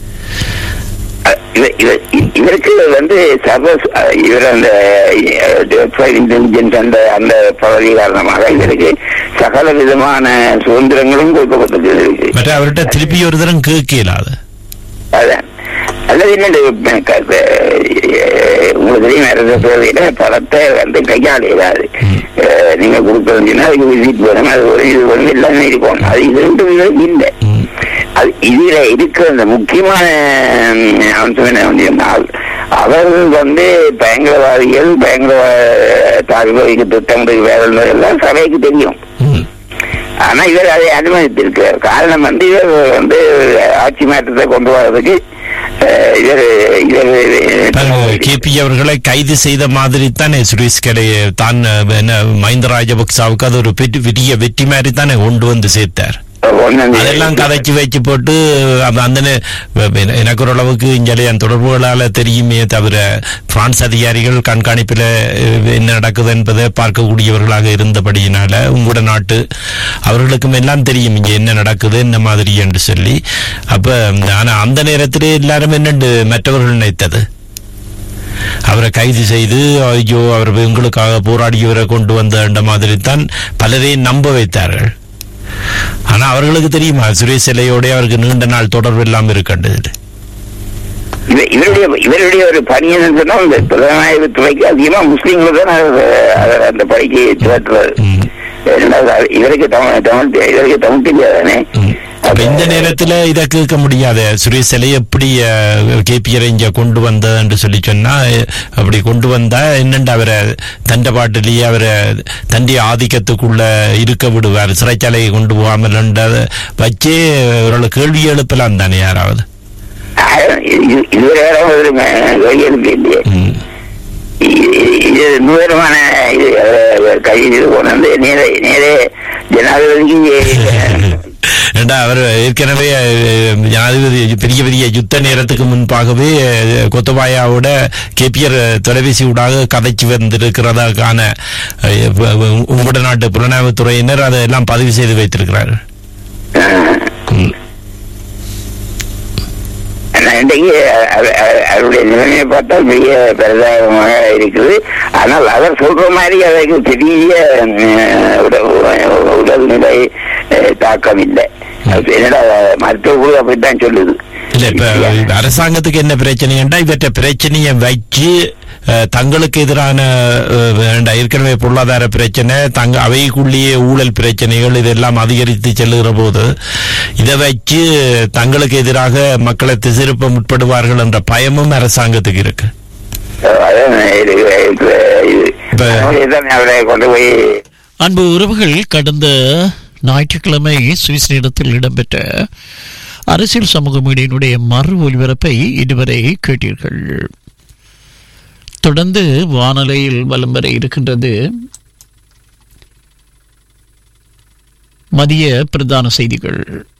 அஹ் இவர் இவர் இவருக்கு வந்து சர்வ இவர் அந்த இன்டெலிஜென்ஸ் அந்த அந்த பகுதி காரணமாக இவருக்கு சகல விதமான சுதந்திரங்களும் கொடுக்கப்பட்டது இருக்கு மற்ற அவர்கிட்ட திருப்பி ஒரு தரம் கேட்கலாது அதான் அல்லது என்னண்டு உங்களுக்கு தெரியும் அரச சேவையில பணத்தை வந்து கையாளையாது நீங்க கொடுக்கறதுன்னா அதுக்கு விசிட் வேணும் அது ஒரு இது வேணும் எல்லாமே இருக்கும் அது இது ரெண்டு விதம் இல்லை ம். அது இதுல இருக்கிற அந்த முக்கியமான ம், அம்சம் என்ன வந்து சொன்னால் அவர்கள் வந்து பயங்கரவாதிகள் பயங்கரவாத தாக்குதலுக்கு திட்டமிட்டு வேலை எல்லாம் சபைக்கு தெரியும் ம். ஆனா இவர் அதை அனுமதித்திருக்கிறார் காரணம் வந்து இவர் வந்து ஆட்சி மாற்றத்தை கொண்டு வர்றதுக்கு அஹ், இவர் இவர் கேபி அவர்களை கைது செய்த மாதிரி தானே சுரேஷ் கடை தான் அஹ், என்ன மஹிந்த ராஜபக்சாவுக்கு அது ஒரு பெரிய பெரிய வெற்றி மாதிரி தானே கொண்டு வந்து சேர்த்தார் ஒண்ணாம் தேதி- அதெல்லாம் கதைச்சு வச்சு போட்டு அப்ப அந்த நே- எ- எனக்கு ஓரளவுக்கு இங்கே என் தொடர்புகளால தெரியுமே தவிர பிரான்ஸ் அதிகாரிகள் கண்காணிப்பில் என்ன நடக்குது என்பதை பார்க்கக்கூடியவர்களாக இருந்தபடியினால உங்களோட நாட்டு அவர்களுக்கும் எல்லாம் தெரியும் இங்க என்ன நடக்குது என்ன மாதிரி என்று சொல்லி அப்ப ஆனா அந்த நேரத்திலே எல்லாரும் என்னண்டு மற்றவர்கள் நினைத்தது அவரை கைது செய்து ஐயோ அவர் உங்களுக்காக போராடியவரை கொண்டு வந்த மாதிரி தான் பலரையும் நம்ப வைத்தார்கள் ஆனா அவர்களுக்கு தெரியுமா சுரேஷ் சிலையோட அவருக்கு நீண்ட நாள் தொடர்பு இல்லாம இருக்கின்றது இவ- இவருடைய இவருடைய ஒரு பணி என்னன்னு சொன்னா இந்த புலனாய்வு துறைக்கு அதிகமா முஸ்லீம்கள் தான் அது- அது- அந்த பணிக்கு திரட்டுறது ம். ரெண்டாவது அது இவருக்கு தமிழ் தமிழ் தெ- இவருக்கு தமிழ் தெரியாதானே ம். அப்ப இந்த நேரத்துல இத கேட்க முடியாது சுரேஷ் சிலை எப்படி கேபிஆர் இங்க கொண்டு வந்தது என்று சொல்லி சொன்னா அஹ், அப்படி கொண்டு வந்தா என்னண்டு அவரை தண்ட பாட்டிலேயே அவரை தண்டிய ஆதிக்கத்துக்குள்ள இருக்க விடுவார் சிறைச்சாலையை கொண்டு போகாமல் என்றதை வச்சே ஒரு கேள்வி எழுப்பலாம் தானே யாராவது ஆயிரம் இது- இதுவரை வேற ஒரு கையெழுத்து இல்லையே ம். இது- இது நூதனமான இது அஹ், கைது கொண்டு வந்து நேரே நேரே ஜனாதிபதிக்கு ஏண்டா அவர் ஏற்கனவே அஹ், ஜனாதிபதி பெரிய பெரிய யுத்த நேரத்துக்கு முன்பாகவே அஹ், கொத்தபாயாவோட கேபிஆர் தொலைபேசி ஊடாக கதைச்சு வந்திருக்கிறதாக்கான அஹ், ப- உ- உங்களோட நாட்டு புலனாய்வுத்துறையினர் அதெல்லாம் பதிவு செய்து வைத்திருக்கிறார் அஹ், ம். ஆனா இன்றைக்கு அவ- அவ- அவருடைய நிலைமையை பார்த்தா பெரிய பிரதானமாக இருக்குது ஆனால் அவர் சொல்ற மாதிரி அதற்கு பெரிய அஹ், உட- உடல்நிலை அஹ், தாக்கம் இல்லை அது என்னடா மருத்துவ குழு அப்படித்தான் சொல்லுது இல்ல இப்ப அரசாங்கத்துக்கு என்ன பிரச்சனைண்டா இவற்றை பிரச்சனையை வச்சு அஹ், தங்களுக்கு எதிரான அஹ், வேண்டா ஏற்கனவே பொருளாதார பிரச்சனை தங்க அவைக்குள்ளேயே ஊழல் பிரச்சனைகள் இதெல்லாம் அதிகரித்து செல்லுகிற போது இதை வச்சு தங்களுக்கு எதிராக மக்களை திசிருப்ப முற்படுவார்கள் என்ற பயமும் அரசாங்கத்துக்கு இருக்கு அதான் இது- இது- இது- இப்ப- அதனாலேதான் அவரை கொண்டு போய் அன்பு உறவுகள் கடந்த ஞாயிற்றுக்கிழமை சுவிஸ் நேரத்தில் இடம்பெற்ற அரசியல் சமூக மீடியினுடைய மறு ஒலிபரப்பை இதுவரை கேட்டீர்கள் தொடர்ந்து வானொலியில் வலம் வர இருக்கின்றது மதிய பிரதான செய்திகள்